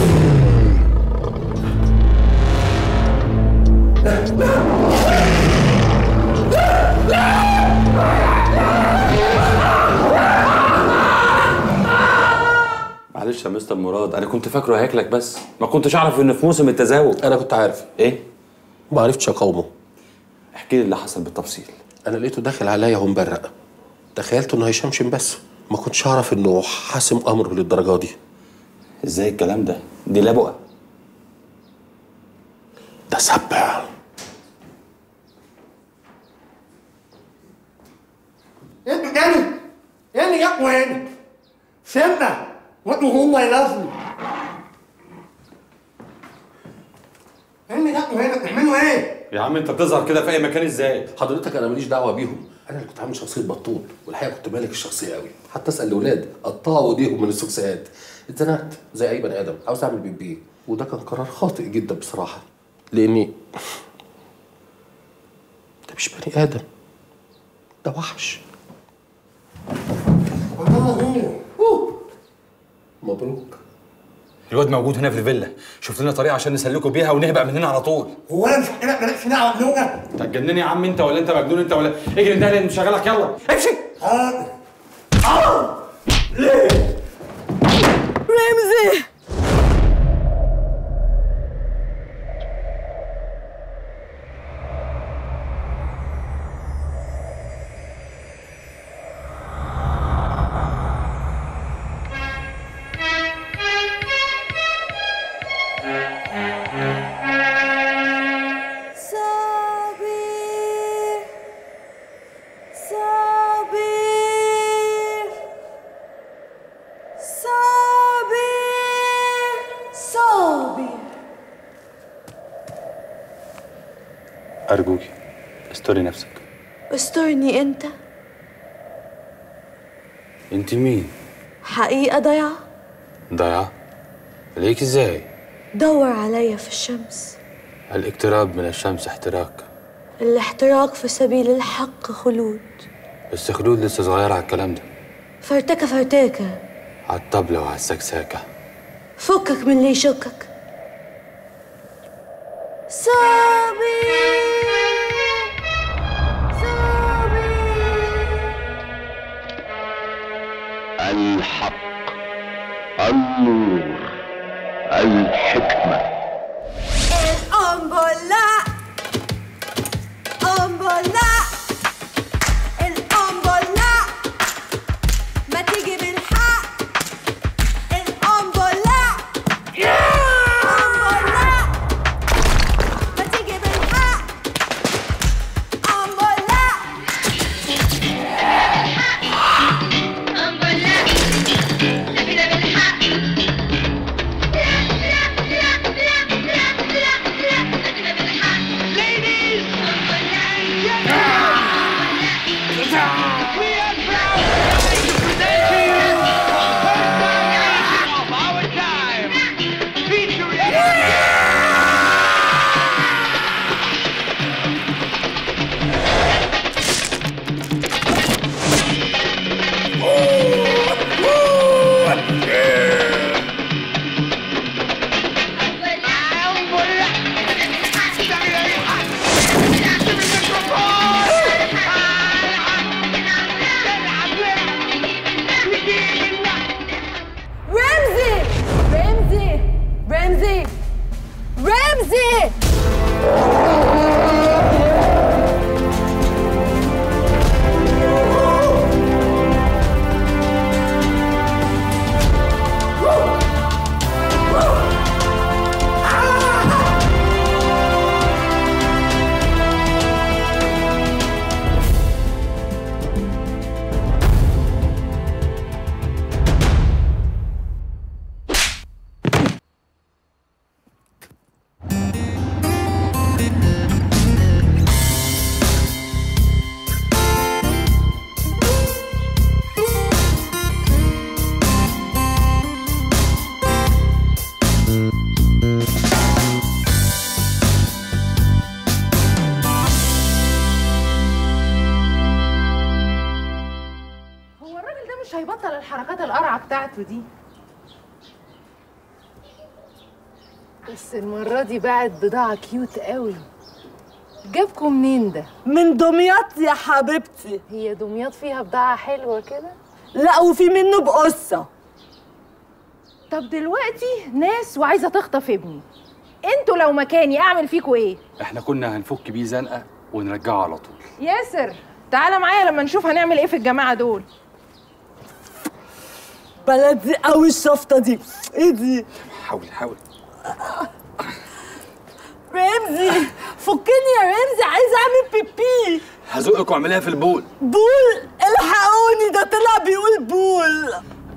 معلش يا مستر مراد انا كنت فاكره هياكلك بس ما كنتش اعرف انه في موسم التزاوج انا كنت عارف ايه ما عرفتش اقاومه احكي لي اللي حصل بالتفصيل انا لقيته داخل عليا ومبرق تخيلت انه هيشمشم بس ما كنتش اعرف انه حاسم امره للدرجه دي ازاي الكلام ده دي لبقه ده سبع انت تاني يعني يا وين سيبنا وانتوا هو يلازم يعني يا وين بتعملوا ايه؟ يا عم انت بتظهر كده في اي مكان ازاي حضرتك انا ماليش دعوه بيهم انا اللي كنت عامل شخصيه بطول والحقيقه كنت مالك الشخصيه قوي حتى اسال الاولاد قطعوا ايديهم من السوكسات اتزنقت زي اي بني ادم عاوز اعمل بيبي وده كان قرار خاطئ جدا بصراحه لاني ده مش بني ادم ده وحش مبروك الواد موجود هنا في الفيلا شوف لنا طريقه عشان نسلكوا بيها ونهبق من هنا على طول هو انا مش انا مالكش دعوه بنوجه انت هتجنني يا عم انت ولا انت مجنون انت ولا اجري انت اللي مشغلك يلا امشي حاضر رمزي صابر صابر صابر صابر ارجوكي استوري نفسك استرني انت انت مين حقيقة ضيعة ضيعة ليك ازاي دور عليا في الشمس الاقتراب من الشمس احتراق الاحتراق في سبيل الحق خلود بس خلود لسه صغيرة على الكلام ده فرتكة فرتكة على الطبلة وعلى السكساكة فكك من اللي يشكك صابي الحق النور الحكمة القنبلة قنبلة القنبلة ما تيجي بالحق القنبلة قنبلة ما تيجي بالحق قنبلة رمزي رمزي رمزي رمزي هو الراجل ده مش هيبطل الحركات القرعه بتاعته دي بس المرة دي باعت بضاعة كيوت قوي جابكم منين ده؟ من دمياط يا حبيبتي هي دمياط فيها بضاعة حلوة كده؟ لا وفي منه بقصة طب دلوقتي ناس وعايزة تخطف ابني انتوا لو مكاني اعمل فيكوا ايه؟ احنا كنا هنفك بيه زنقة ونرجعه على طول ياسر تعالى معايا لما نشوف هنعمل ايه في الجماعة دول بلدي قوي الشفطة دي ايه دي؟ حاول حاول رمزي فكني يا رمزي عايزة اعمل بيبي هزقك واعملها في البول بول الحقوني ده طلع بيقول بول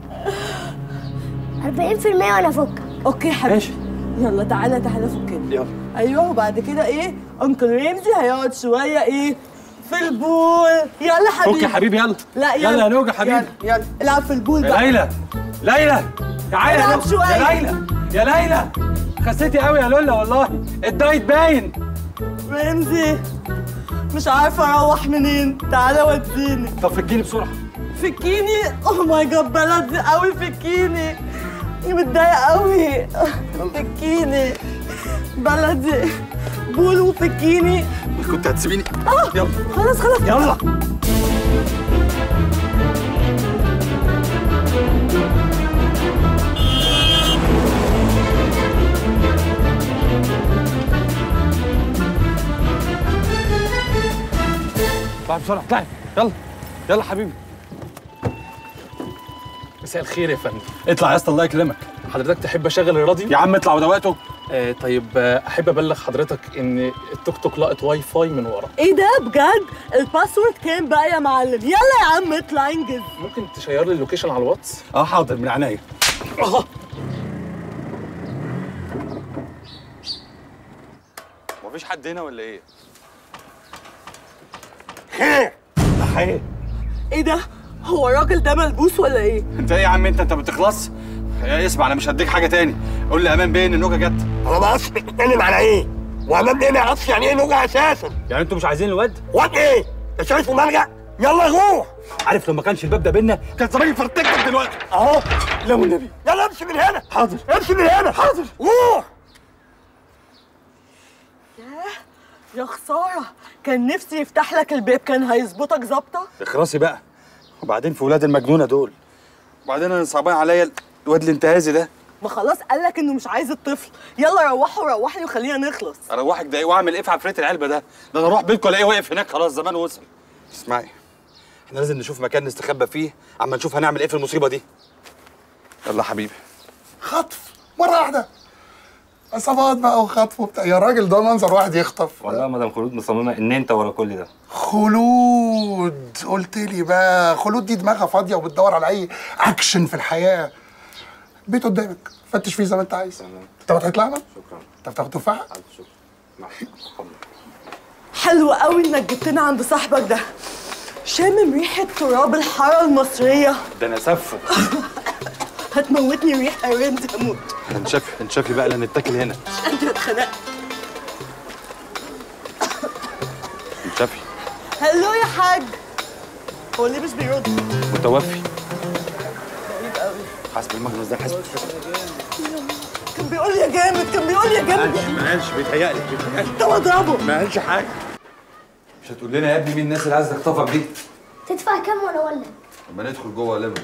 40% وانا افك اوكي حبيبي يلا تعالى تعالى فكني يلا ايوه وبعد كده ايه انكل رمزي هيقعد شويه ايه في البول يلا حبيبي فك يا حبيبي يلا لا يلا يلا يا نوجة حبيبي يلا, يلا. العب في البول يا بقى ليلى ليلى تعالى العب يا شوية. ليلى يا ليلى خسيتي قوي يا لولا والله الدايت باين رمزي مش عارفه اروح منين تعالى وديني طب فكيني بسرعه فكيني اوه ماي جاد بلدي قوي فكيني متضايقه قوي فكيني بلدي بول وفكيني كنت هتسيبيني اه يلا خلاص خلاص يلا اطلعي بسرعه اطلعي يلا يلا حبيبي مساء الخير يا فندم اطلع يا اسطى الله يكرمك حضرتك تحب اشغل الراديو يا عم اطلع ودوقته آه طيب آه، احب ابلغ حضرتك ان التوك توك لقط واي فاي من ورا ايه ده بجد الباسورد كام بقى يا معلم يلا يا عم اطلع انجز ممكن تشير لي اللوكيشن على الواتس اه حاضر من عينيا مفيش حد هنا ولا ايه خير خير ايه ده هو الراجل ده ملبوس ولا ايه انت ايه يا عم انت انت بتخلص اسمع انا مش هديك حاجه تاني قول لي امان بيه ان النوجه جت انا ما اعرفش بتتكلم على ايه وامام ايه ما يعرفش يعني ايه نوجه اساسا يعني انتوا مش عايزين الواد واد ايه انت شايفه ملجأ يلا روح عارف لو ما كانش الباب ده بينا كان زماني فرتكتك دلوقتي اهو لا والنبي يلا امشي من هنا حاضر امشي من هنا حاضر روح يا خساره كان نفسي يفتح لك الباب كان هيظبطك ظابطه اخرسي بقى وبعدين في ولاد المجنونه دول وبعدين انا صعبان عليا الواد الانتهازي ده ما خلاص قال لك انه مش عايز الطفل يلا روحوا روحني وخلينا نخلص اروحك ده ايه واعمل ايه في عفريت العلبه ده ده انا اروح بيتكم الاقيه واقف هناك خلاص زمان وصل اسمعي احنا لازم نشوف مكان نستخبى فيه اما نشوف هنعمل ايه في المصيبه دي يلا حبيبي خطف مره واحده اصابات بقى وخطف وبتاع يا راجل ده منظر واحد يخطف والله مدام خلود مصممه ان انت ورا كل ده خلود قلت لي بقى خلود دي دماغها فاضيه وبتدور على اي اكشن في الحياه بيت قدامك فتش فيه زي ما انت عايز انت ما تطلع لك شكرا انت بتاخد تفاحه حلو قوي انك جبتنا عند صاحبك ده شامم ريحه تراب الحاره المصريه ده انا سفه هتموتني ريحه يا بنت اموت هنشفي هنشفي بقى لا نتاكل هنا انت اتخنقت هنشفي هلو يا حاج هو ليه مش بيرد متوفي غريب قوي حسب المجلس ده حسب كان بيقول لي يا جامد كان بيقول لي يا جامد ما قالش بيتهيألي بيتهيألي طب اضربه ما قالش حاجه مش هتقول لنا يا ابني مين الناس اللي عايزه تخطفك دي تدفع كام ولا ولا لما ندخل جوه ليمون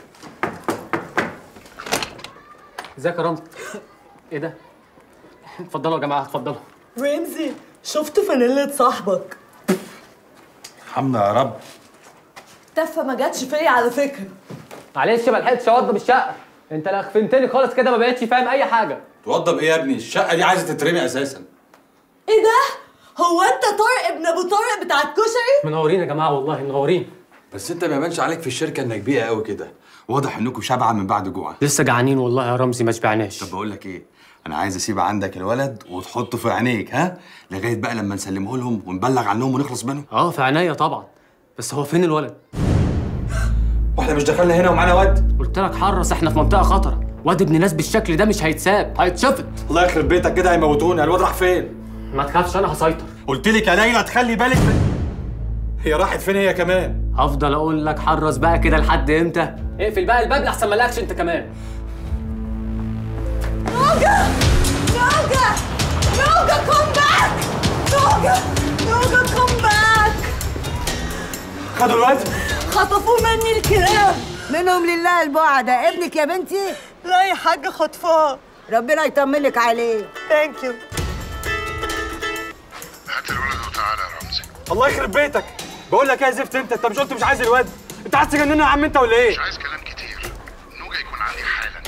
ازيك يا رمزي ايه ده اتفضلوا يا جماعه اتفضلوا رمزي شفت فانيلة صاحبك الحمد يا رب تفه ما جاتش فيا على فكره معلش ما لحقتش اوضب الشقه انت لخفنتني خالص كده ما بقتش فاهم اي حاجه توضب ايه يا ابني الشقه دي عايزه تترمي اساسا ايه ده هو انت طارق ابن ابو طارق بتاع الكشري منورين يا جماعه والله منورين بس انت ما يبانش عليك في الشركه انك بيئه قوي كده واضح انكم شبعه من بعد جوع لسه جعانين والله يا رمزي ما شبعناش طب بقول لك ايه انا عايز اسيب عندك الولد وتحطه في عينيك ها لغايه بقى لما نسلمه لهم ونبلغ عنهم ونخلص منهم اه في عينيا طبعا بس هو فين الولد واحنا مش دخلنا هنا ومعانا واد قلت لك حرص احنا في منطقه خطره واد ابن ناس بالشكل ده مش هيتساب هيتشفط الله يخرب بيتك كده هيموتونا الواد راح فين ما تخافش انا هسيطر قلت لك يا ليلى تخلي بالك من... هي راحت فين هي كمان هفضل اقول لك حرص بقى كده لحد امتى اقفل بقى الباب لحسن ما الاقيكش انت كمان نوجا نوجا نوجا كوم باك نوجا نوجا كوم باك خدوا الواد خطفوه مني الكلاب منهم لله البعد ابنك يا بنتي لا يا حاجه خطفاه ربنا يطمنك عليه ثانك يو هات الولد وتعالى يا رمزي الله يخرب بيتك بقول لك ايه يا زفت انت انت مش قلت مش عايز الواد انت عايز تجننا يا عم انت ولا ايه مش عايز كلام كتير نوجا يكون عندي حالا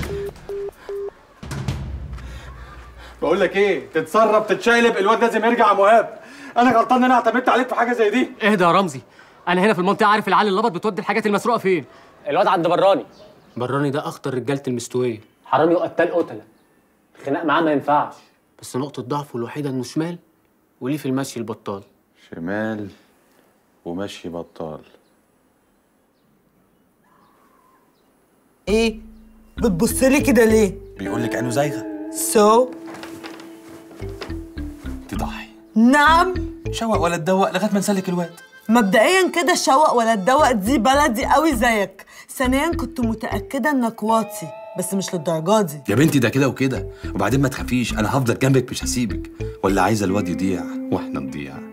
بقول لك ايه تتسرب تتشقلب الواد لازم يرجع يا مهاب انا غلطان ان انا اعتمدت عليك في حاجه زي دي اهدى يا رمزي انا هنا في المنطقه عارف العيال اللبط بتودي الحاجات المسروقه فين الواد عند براني براني ده اخطر رجاله المستويه حرامي وقتال قتله الخناق معاه ما ينفعش بس نقطه ضعفه الوحيده انه شمال وليه في المشي البطال شمال ومشي بطال ايه بتبصلي كده ليه بيقول لك عينه زايغه سو تضحي نعم شوق ولا تدوق لغايه ما نسلك الواد مبدئيا كده الشوق ولا الدوق دي بلدي قوي زيك ثانيا كنت متاكده انك واطي بس مش للدرجه دي يا بنتي ده كده وكده وبعدين ما تخافيش انا هفضل جنبك مش هسيبك ولا عايزه الواد يضيع واحنا نضيع